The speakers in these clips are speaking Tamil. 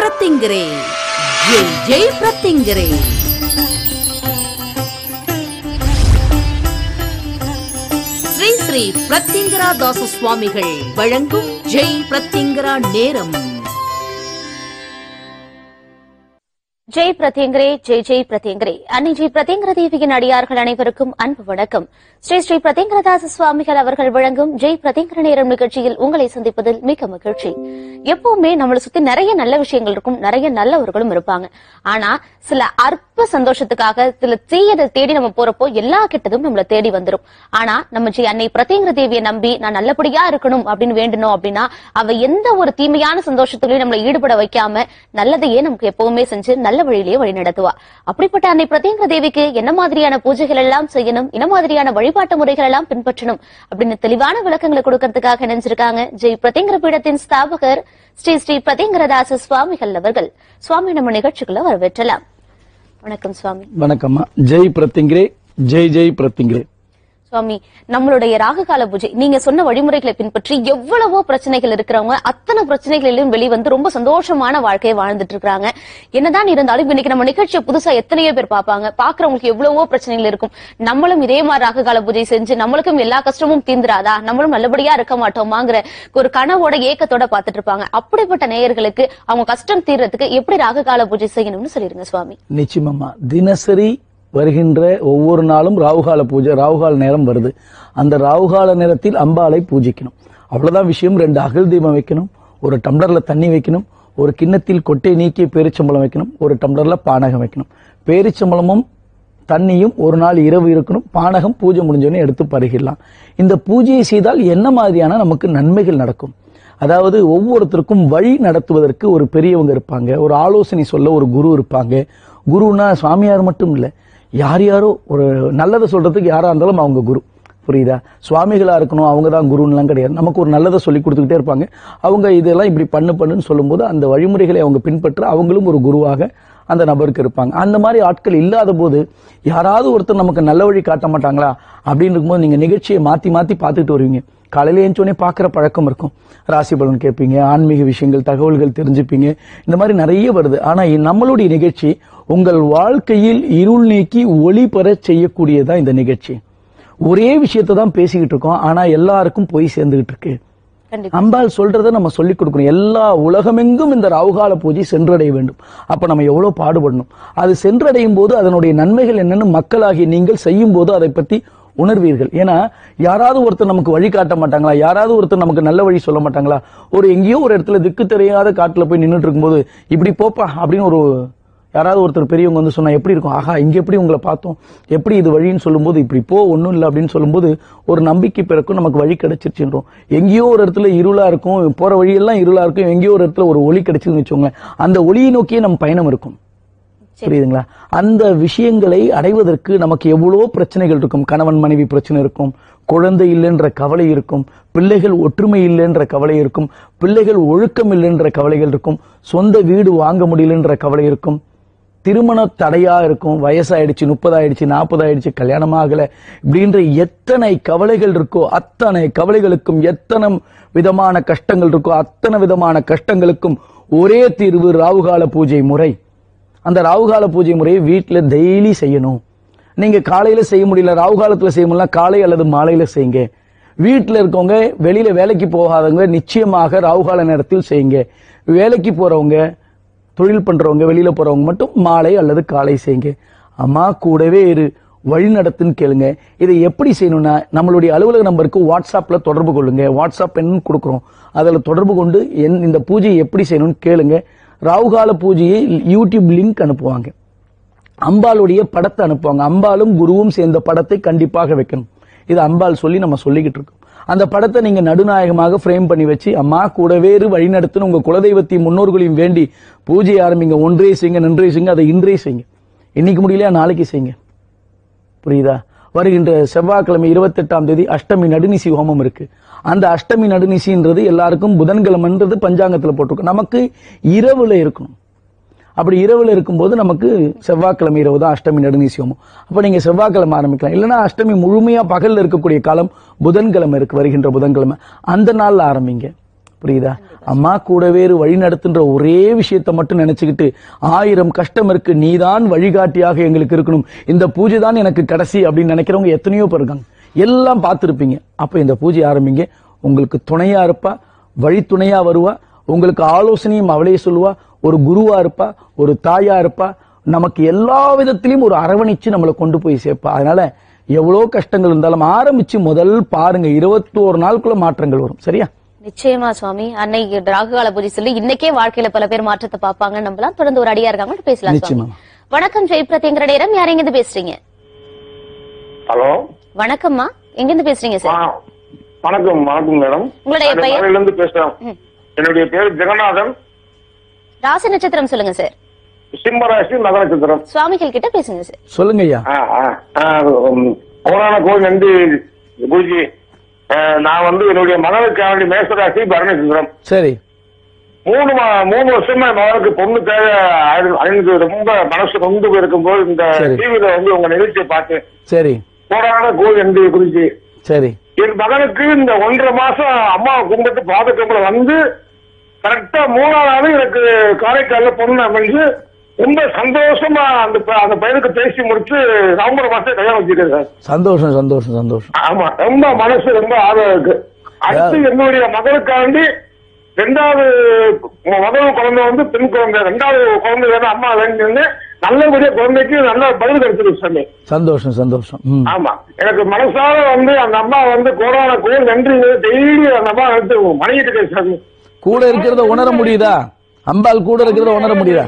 பிரத்திங்கிரே ஜெய் ஜெய் பிரத்திங்கிரே ஸ்ரீ ஸ்ரீ பிரத்திங்கரா தாச சுவாமிகள் வழங்கும் ஜெய் பிரத்திங்கரா நேரம் ஜெய் பிரத்யங்கரே ஜெய் ஜெய் பிரத்யங்கரே அன்னை ஜெய் பிரத்யங்கர தேவியின் அடியார்கள் அனைவருக்கும் அன்பு வணக்கம் ஸ்ரீ ஸ்ரீ பிரத்யங்கரதாச சுவாமிகள் அவர்கள் வழங்கும் ஜெய் பிரத்யங்கர நேரம் நிகழ்ச்சியில் உங்களை சந்திப்பதில் மிக மகிழ்ச்சி எப்பவுமே நம்மளை சுத்தி நிறைய நல்ல விஷயங்கள் இருக்கும் நிறைய நல்லவர்களும் இருப்பாங்க ஆனா சில அற்ப சந்தோஷத்துக்காக சில தீயதை தேடி நம்ம போறப்போ எல்லா கெட்டதும் நம்மள தேடி வந்துரும் ஆனா நம்ம ஜெய் அன்னை பிரத்யங்கர தேவியை நம்பி நான் நல்லபடியா இருக்கணும் அப்படின்னு வேண்டணும் அப்படின்னா அவ எந்த ஒரு தீமையான சந்தோஷத்துலயும் நம்மளை ஈடுபட வைக்காம நல்லதையே நமக்கு எப்பவுமே செஞ்சு நல்ல வழியிலேயே வழி நடத்துவா அப்படிப்பட்ட அன்னை பிரத்யங்கர தேவிக்கு என்ன மாதிரியான பூஜைகள் எல்லாம் செய்யணும் என்ன மாதிரியான வழிபாட்டு முறைகள் எல்லாம் பின்பற்றணும் அப்படின்னு தெளிவான விளக்கங்களை கொடுக்கறதுக்காக நினைச்சிருக்காங்க ஜெய் பிரத்யங்கர பீடத்தின் ஸ்தாபகர் ஸ்ரீ ஸ்ரீ பிரத்யங்கரதாச சுவாமிகள் அவர்கள் சுவாமி நம்ம நிகழ்ச்சிக்குள்ள வரவேற்றலாம் வணக்கம் சுவாமி வணக்கம்மா ஜெய் பிரத்திங்கிரே ஜெய் ஜெய் பிரத்திங்கிரே சுவாமி நம்மளுடைய ராகுகால பூஜை நீங்க சொன்ன வழிமுறைகளை பின்பற்றி எவ்வளவோ பிரச்சனைகள் இருக்கிறவங்க அத்தனை பிரச்சனைகளிலும் வெளிவந்து ரொம்ப சந்தோஷமான வாழ்க்கையை வாழ்ந்துட்டு இருக்காங்க என்னதான் இருந்தாலும் இன்னைக்கு நம்ம நிகழ்ச்சியை புதுசா எத்தனையோ பேர் பார்ப்பாங்க பாக்குறவங்களுக்கு எவ்வளவோ பிரச்சனைகள் இருக்கும் நம்மளும் இதே மாதிரி ராகுகால பூஜை செஞ்சு நம்மளுக்கும் எல்லா கஷ்டமும் தீந்துராதா நம்மளும் நல்லபடியா இருக்க மாட்டோமாங்கிற ஒரு கனவோட ஏக்கத்தோட பாத்துட்டு இருப்பாங்க அப்படிப்பட்ட நேயர்களுக்கு அவங்க கஷ்டம் தீர்றதுக்கு எப்படி ராகுகால பூஜை செய்யணும்னு சொல்லிருங்க சுவாமி நிச்சயமாம்மா தினசரி வருகின்ற ஒவ்வொரு நாளும் ராவுகால பூஜை ராவுகால நேரம் வருது அந்த ராவுகால நேரத்தில் அம்பாளை பூஜிக்கணும் அவ்வளவுதான் விஷயம் ரெண்டு அகல் தீபம் வைக்கணும் ஒரு டம்ளர்ல தண்ணி வைக்கணும் ஒரு கிண்ணத்தில் கொட்டை நீக்கிய பேரிச்சம்பழம் வைக்கணும் ஒரு டம்ளர்ல பானகம் வைக்கணும் பேரிச்சம்பழமும் தண்ணியும் ஒரு நாள் இரவு இருக்கணும் பானகம் பூஜை முடிஞ்சோடனே எடுத்து பருகிடலாம் இந்த பூஜையை செய்தால் என்ன மாதிரியான நமக்கு நன்மைகள் நடக்கும் அதாவது ஒவ்வொருத்தருக்கும் வழி நடத்துவதற்கு ஒரு பெரியவங்க இருப்பாங்க ஒரு ஆலோசனை சொல்ல ஒரு குரு இருப்பாங்க குருன்னா சுவாமியார் மட்டும் இல்லை யார் யாரோ ஒரு நல்லதை சொல்றதுக்கு யாரா இருந்தாலும் அவங்க குரு புரியுதா சுவாமிகளா இருக்கணும் அவங்க தான் குருன்னுலாம் கிடையாது நமக்கு ஒரு நல்லதை சொல்லி கொடுத்துக்கிட்டே இருப்பாங்க அவங்க இதெல்லாம் இப்படி பண்ணு பண்ணுன்னு சொல்லும்போது அந்த வழிமுறைகளை அவங்க பின்பற்ற அவங்களும் ஒரு குருவாக அந்த நபருக்கு இருப்பாங்க அந்த மாதிரி ஆட்கள் இல்லாத போது யாராவது ஒருத்தர் நமக்கு நல்ல வழி காட்ட மாட்டாங்களா அப்படின்னு இருக்கும்போது நீங்க நிகழ்ச்சியை மாத்தி மாத்தி பார்த்துட்டு வருவீங்க காலையில எழுந்தோடனே பார்க்குற பழக்கம் இருக்கும் ராசி பலன் கேட்பீங்க ஆன்மீக விஷயங்கள் தகவல்கள் தெரிஞ்சுப்பீங்க இந்த மாதிரி நிறைய வருது ஆனா இ- நம்மளுடைய நிகழ்ச்சி உங்கள் வாழ்க்கையில் இருள் நீக்கி ஒளி பெறச் செய்யக்கூடியதான் இந்த நிகழ்ச்சி ஒரே விஷயத்தை தான் பேசிக்கிட்டு இருக்கோம் ஆனா எல்லாருக்கும் போய் சேர்ந்துகிட்டு இருக்கு கண்டிப்பா அம்பாள் சொல்றதை நம்ம சொல்லி கொடுக்கணும் எல்லா உலகமெங்கும் இந்த ராவுகால பூஜை சென்றடைய வேண்டும் அப்ப நம்ம எவ்வளவு பாடுபடணும் அது சென்றடையும் போது அதனுடைய நன்மைகள் என்னன்னு மக்களாகி நீங்கள் செய்யும் போது அதை பத்தி உணர்வீர்கள் ஏன்னா யாராவது ஒருத்தர் நமக்கு வழி காட்ட மாட்டாங்களா யாராவது ஒருத்தர் நமக்கு நல்ல வழி சொல்ல மாட்டாங்களா ஒரு எங்கேயோ ஒரு இடத்துல திக்கு தெரியாத காட்டுல போய் நின்னுட்டு இருக்கும்போது இப்படி போப்பா அப்படின்னு ஒரு யாராவது ஒருத்தர் பெரியவங்க வந்து சொன்னா எப்படி இருக்கும் ஆஹா இங்க எப்படி உங்களை பார்த்தோம் எப்படி இது வழின்னு சொல்லும்போது இப்படி போ ஒண்ணும் இல்லை அப்படின்னு சொல்லும்போது ஒரு நம்பிக்கை பிறக்கும் நமக்கு வழி கிடைச்சிருச்சுன்றோம் எங்கேயோ ஒரு இடத்துல இருளா இருக்கும் போற வழியெல்லாம் இருளா இருக்கும் எங்கேயோ ஒரு இடத்துல ஒரு ஒளி கிடைச்சதுன்னு வச்சுக்கோங்களேன் அந்த ஒளியை நோக்கியே நம்ம பயணம் இருக்கும் புரியுதுங்களா அந்த விஷயங்களை அடைவதற்கு நமக்கு எவ்வளவோ பிரச்சனைகள் இருக்கும் கணவன் மனைவி பிரச்சனை இருக்கும் குழந்தை இல்லைன்ற கவலை இருக்கும் பிள்ளைகள் ஒற்றுமை இல்லைன்ற கவலை இருக்கும் பிள்ளைகள் ஒழுக்கம் இல்லைன்ற கவலைகள் இருக்கும் சொந்த வீடு வாங்க முடியலன்ற கவலை இருக்கும் திருமண தடையா இருக்கும் வயசாயிடுச்சு முப்பதாயிடுச்சு நாற்பதாயிடுச்சு கல்யாணம் ஆகல இப்படின்ற எத்தனை கவலைகள் இருக்கோ அத்தனை கவலைகளுக்கும் எத்தனை விதமான கஷ்டங்கள் இருக்கோ அத்தனை விதமான கஷ்டங்களுக்கும் ஒரே தீர்வு ராவுகால பூஜை முறை அந்த ராவுகால பூஜை முறையை வீட்டுல டெய்லி செய்யணும் நீங்க காலையில செய்ய முடியல ராவு காலத்துல செய்ய முடியல காலை அல்லது மாலையில செய்யுங்க வீட்டுல இருக்கவங்க வெளியில வேலைக்கு போகாதவங்க நிச்சயமாக ராவுகால நேரத்தில் செய்யுங்க வேலைக்கு போறவங்க தொழில் பண்றவங்க வெளியில போறவங்க மட்டும் மாலை அல்லது காலை செய்யுங்க அம்மா கூடவே இரு வழி நடத்துன்னு கேளுங்க இதை எப்படி செய்யணும்னா நம்மளுடைய அலுவலக நம்பருக்கு வாட்ஸ்அப்ல தொடர்பு கொள்ளுங்க வாட்ஸ்அப் எண் கொடுக்குறோம் அதில் தொடர்பு கொண்டு என் இந்த பூஜையை எப்படி செய்யணும்னு கேளுங்க ராவுகால பூஜையை யூடியூப் லிங்க் அனுப்புவாங்க அம்பாளுடைய படத்தை அனுப்புவாங்க அம்பாளும் குருவும் சேர்ந்த படத்தை கண்டிப்பாக வைக்கணும் இது அம்பாள் சொல்லி நம்ம சொல்லிக்கிட்டு இருக்கோம் அந்த படத்தை நீங்க நடுநாயகமாக ஃப்ரேம் பண்ணி வச்சு அம்மா கூடவேறு வழிநடத்துன்னு உங்க குலதெய்வத்தையும் முன்னோர்களையும் வேண்டி பூஜை ஆரம்பிங்க ஒன்றே செய்யுங்க நன்றே செய்யுங்க அதை இன்றே செய்யுங்க இன்னைக்கு முடியலையா நாளைக்கு செய்யுங்க புரியுதா வருகின்ற செவ்வாய்க்கிழமை இருபத்தெட்டாம் தேதி அஷ்டமி நடுநிசி ஹோமம் இருக்கு அந்த அஷ்டமி நடுநிசின்றது எல்லாருக்கும் புதன்கிழமைன்றது பஞ்சாங்கத்துல போட்டிருக்கும் நமக்கு இரவுல இருக்கணும் அப்படி இரவுல இருக்கும்போது நமக்கு செவ்வாய்க்கிழமை இரவு தான் அஷ்டமி நடுநிசி ஹோமம் அப்ப நீங்க செவ்வாய்க்கிழமை ஆரம்பிக்கலாம் இல்லைன்னா அஷ்டமி முழுமையா பகல்ல இருக்கக்கூடிய காலம் புதன்கிழமை இருக்கு வருகின்ற புதன்கிழமை அந்த நாள்ல ஆரம்பிங்க புரியுதா அம்மா கூடவே இரு, வழி நடத்துன்ற ஒரே விஷயத்தை மட்டும் நினைச்சுக்கிட்டு ஆயிரம் கஷ்டம் இருக்கு நீதான் வழிகாட்டியாக எங்களுக்கு இருக்கணும் இந்த பூஜை தான் எனக்கு கடைசி அப்படின்னு நினைக்கிறவங்க எத்தனையோ பேர் இருக்காங்க எல்லாம் பார்த்துருப்பீங்க அப்ப இந்த பூஜை ஆரம்பிங்க உங்களுக்கு துணையா இருப்பா வழி துணையா வருவா உங்களுக்கு ஆலோசனையும் அவளே சொல்லுவா ஒரு குருவா இருப்பா ஒரு தாயா இருப்பா நமக்கு எல்லா விதத்திலையும் ஒரு அரவணைச்சு நம்மளை கொண்டு போய் சேர்ப்பா அதனால எவ்வளோ கஷ்டங்கள் இருந்தாலும் ஆரம்பிச்சு முதல் பாருங்க இருபத்தோரு நாளுக்குள்ள மாற்றங்கள் வரும் சரியா நிச்சயமா சுவாமி அன்னை ராகுகால பூஜை சொல்லி இன்னைக்கே வாழ்க்கையில பல பேர் மாற்றத்தை பாப்பாங்க நம்பலாம் தொடர்ந்து ஒரு அடியா இருக்காங்க பேசலாம் சுவாமி நிச்சயமா. வணக்கம் ஜெய் பிரத்யங்கிற நேரம் யார் எங்க இருந்து பேசுறீங்க ஹலோ வணக்கம்மா எங்க இருந்து பேசுறீங்க ஆ, சார் வணக்கம் வணக்கம் மேடம் உங்களுடைய நான் பெயர்? மதுரையில இருந்து பேசுறேன் ம். என்னுடைய பேர் ஜெகநாதன் ராசி நட்சத்திரம் சொல்லுங்க சார் சிம்மராசி மக நட்சத்திரம் சுவாமிகள் கிட்ட பேசுங்க சார் சொல்லுங்க ஐயா ஆ, ஆ, ஆ, உம், பௌராண கோவில் நன்றி குருஜி ஆ, நான் வந்து என்னுடைய மகனுக்கு அவனுடைய மேசராசி பரண நட்சத்திரம் சரி மூணு மா- மூணு வருஷமா என் மகனுக்கு பொண்ணு தேவை அழிந்து ரொம்ப மனசு கொண்டு போயிருக்கும்போது இந்த சரி. டிவியில வந்து உங்க நிகழ்ச்சியை பார்த்தேன் சரி பௌராண கோவில் நன்றி குருஜி சரி என் மகனுக்கு இந்த ஒன்றரை மாசம் அம்மா கும்பிட்டு பாதகம்பல வந்து கரெக்டா மூணாவது நாள் எனக்கு காரைக்கால்ல பொண்ணு அமைஞ்சு ரொம்ப சந்தோஷமா அந்த ப- அந்த பையனுக்கு பேசி முடிச்சு நவம்பர் மாசம் கல்யாணம் வச்சிருக்கேன் சார் சந்தோஷம் சந்தோஷம் சந்தோஷம் ஆமா ரொம்ப மனசு ரொம்ப ஆர்வம் இருக்கு அடுத்து என்னுடைய மகனுக்காண்டி ரெண்டாவது ம- முதல் குழந்தை வந்து பெண் குழந்தை ரெண்டாவது குழந்தை வேணும் அம்மா வேணும்னு நல்லபடியா குழந்தைக்கு நல்ல பதில் கிடைச்சிருக்கு சாமி சந்தோஷம் சந்தோஷம் ம் ஆமா எனக்கு மனசார வந்து அந்த அம்மா வந்து கொரோனா கூட நன்றி டெய்லி அந்த அம்மா வந்து மணிக்கிட்டு இருக்கேன் சாமி கூட இருக்கிறத உணர முடியுதா அம்பாள் கூட இருக்கிறத உணர முடியுதா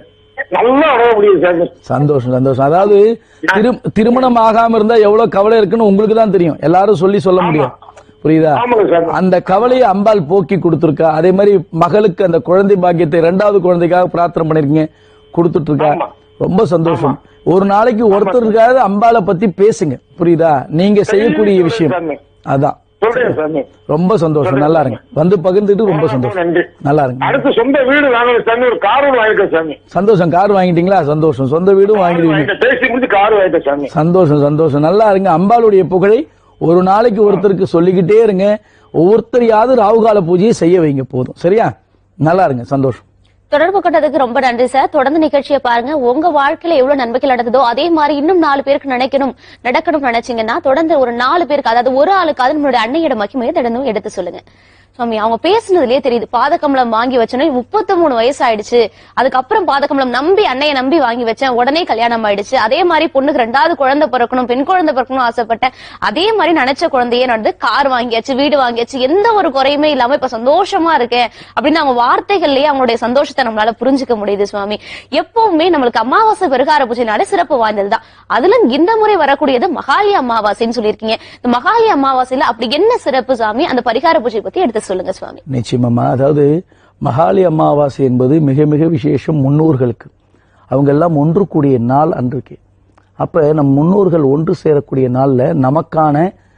நல்லா உணர முடியுது சாமி சந்தோஷம் சந்தோஷம் அதாவது திரு திருமணம் ஆகாம இருந்தா எவ்வளவு கவலை இருக்குன்னு உங்களுக்கு தான் தெரியும் எல்லாரும் சொல்லி சொல்ல முடியும் புரியுதா ஆமாங்க சாமி அந்த கவலையை அம்பாள் போக்கி கொடுத்துருக்கா அதே மாதிரி மகளுக்கு அந்த குழந்தை பாக்கியத்தை ரெண்டாவது குழந்தைக்காக பிரார்த்தனை பண்ணிருக்கீங்க கொடுத்துட்டு இருக்கா ஆமா. ரொம்ப சந்தோஷம் ஒரு நாளைக்கு ஒருத்தருக்காவது அம்பாளை பத்தி பேசுங்க புரியுதா நீங்க செய்யக்கூடிய விஷயம் சாமி. அதான் சொல்றேன் சாமி ரொம்ப சந்தோஷம் நல்லா இருங்க வந்து பகிர்ந்துட்டு ரொம்ப சந்தோஷம் நன்றி நல்லா இருங்க அடுத்து சொந்த வீடு வாங்கணும் சாமி ஒரு கார் வாங்கிட்டேன் சாமி சந்தோஷம் கார் வாங்கிட்டீங்களா சந்தோஷம் சொந்த வீடும் வாங்கிடுவீங்க வாங்கிட்டேன். பேசி முடிச்சு கார் வாங்கிட்டேன் சாமி சந்தோஷம் சந்தோஷம் நல்லா இருங்க அம்பாளுடைய புகழை ஒரு நாளைக்கு ஒருத்தருக்கு சொல்லிக்கிட்டே இருங்க ஒவ்வொருத்தரையாவது ராகுகால பூஜையை செய்ய வைங்க போதும் சரியா நல்லா இருங்க சந்தோஷம் தொடர்பு கொண்டதுக்கு ரொம்ப நன்றி சார் தொடர்ந்து நிகழ்ச்சியை பாருங்க உங்க வாழ்க்கையில எவ்வளவு நன்மைகள் நடந்ததோ அதே மாதிரி இன்னும் நாலு பேருக்கு நினைக்கணும் நடக்கணும்னு நினைச்சீங்கன்னா தொடர்ந்து ஒரு நாலு பேருக்கு அதாவது ஒரு ஆளுக்காவது நம்மளுடைய அன்னையோட மகிமையை திடனும் எடுத்து சொல்லுங்க சுவாமி அவங்க பேசுனதுலயே தெரியுது பாதகமலம் வாங்கி வச்சோன்னே முப்பத்தி மூணு வயசு ஆயிடுச்சு அதுக்கப்புறம் பாதகமலம் நம்பி அன்னைய நம்பி வாங்கி வச்சேன் உடனே கல்யாணம் ஆயிடுச்சு அதே மாதிரி பொண்ணுக்கு ரெண்டாவது குழந்தை பிறக்கணும் பெண் குழந்தை பிறக்கணும் ஆசைப்பட்டேன் அதே மாதிரி நினைச்ச குழந்தையே நடந்து கார் வாங்கியாச்சு வீடு வாங்கியாச்சு எந்த ஒரு குறையுமே இல்லாம இப்ப சந்தோஷமா இருக்கேன் அப்படின்னு அவங்க வார்த்தைகள்லயே அவங்களுடைய சந்தோஷத்தை நம்மளால புரிஞ்சுக்க முடியுது சுவாமி எப்பவுமே நம்மளுக்கு அமாவாசை பெருகார பூஜைனாலே சிறப்பு வாய்ந்ததுதான் அதுல இந்த முறை வரக்கூடியது மகாலி அமாவாசைன்னு சொல்லியிருக்கீங்க இந்த மகாலி அமாவாசையில அப்படி என்ன சிறப்பு சாமி அந்த பரிகார பூஜை பத்தி எடுத்து சொல்லுங்க சுவாமி நிச்சயமாம்மா அதாவது மகாலி அமாவாசை என்பது மிக மிக விசேஷம் முன்னோர்களுக்கு அவங்க எல்லாம் ஒன்று கூடிய நாள் அன்றைக்கு அப்ப நம் முன்னோர்கள் ஒன்று சேரக்கூடிய நாள்ல நமக்கான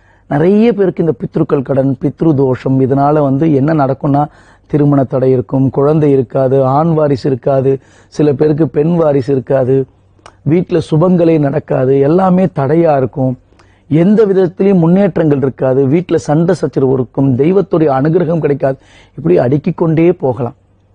நிறைய பேருக்கு இந்த பித்ருக்கள் கடன் பித்ரு தோஷம் இதனால வந்து என்ன நடக்கும்னா திருமண தடை இருக்கும் குழந்தை இருக்காது ஆண் வாரிசு இருக்காது சில பேருக்கு பெண் வாரிசு இருக்காது வீட்டில் சுபங்களே நடக்காது எல்லாமே தடையா இருக்கும் எந்த விதத்திலையும் முன்னேற்றங்கள் இருக்காது வீட்டில் சண்டை சச்சரவு இருக்கும் தெய்வத்துடைய அனுகிரகம் கிடைக்காது இப்படி அடுக்கிக் கொண்டே போகலாம்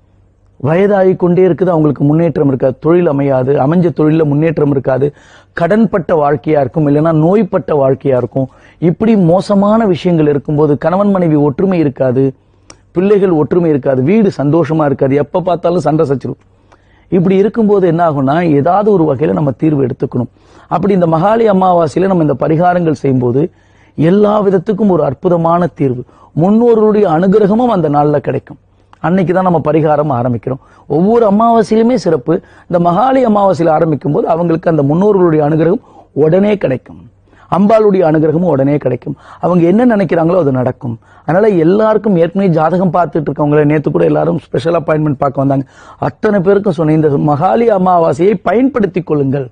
வயதாகி கொண்டே இருக்குது அவங்களுக்கு முன்னேற்றம் இருக்காது தொழில் அமையாது அமைஞ்ச தொழிலில் முன்னேற்றம் இருக்காது கடன்பட்ட வாழ்க்கையா இருக்கும் இல்லைன்னா நோய்பட்ட வாழ்க்கையா இருக்கும் இப்படி மோசமான விஷயங்கள் இருக்கும்போது கணவன் மனைவி ஒற்றுமை இருக்காது பிள்ளைகள் ஒற்றுமை இருக்காது வீடு சந்தோஷமா இருக்காது எப்ப பார்த்தாலும் சண்டை சச்சரவு இப்படி இருக்கும்போது என்ன ஆகும்னா ஏதாவது ஒரு வகையில நம்ம தீர்வு எடுத்துக்கணும் அப்படி இந்த மகாலி அமாவாசையில நம்ம இந்த பரிகாரங்கள் செய்யும்போது எல்லா விதத்துக்கும் ஒரு அற்புதமான தீர்வு முன்னோர்களுடைய அனுகிரகமும் அந்த நாள்ல கிடைக்கும் அன்னைக்கு தான் நம்ம பரிகாரம் ஆரம்பிக்கிறோம் ஒவ்வொரு அமாவாசையிலுமே சிறப்பு இந்த மகாலி அமாவாசையில ஆரம்பிக்கும் போது அவங்களுக்கு அந்த முன்னோர்களுடைய அனுகிரகம் உடனே கிடைக்கும் அம்பாளுடைய அனுகிரகமும் உடனே கிடைக்கும் அவங்க என்ன நினைக்கிறாங்களோ அது நடக்கும் அதனால எல்லாருக்கும் ஏற்கனவே ஜாதகம் பார்த்துட்டு இருக்கவங்கள நேத்து கூட எல்லாரும் ஸ்பெஷல் அப்பாயின்மெண்ட் பார்க்க வந்தாங்க அத்தனை பேருக்கும் சொன்னேன் இந்த மகாலி அமாவாசையை பயன்படுத்திக் கொள்ளுங்கள்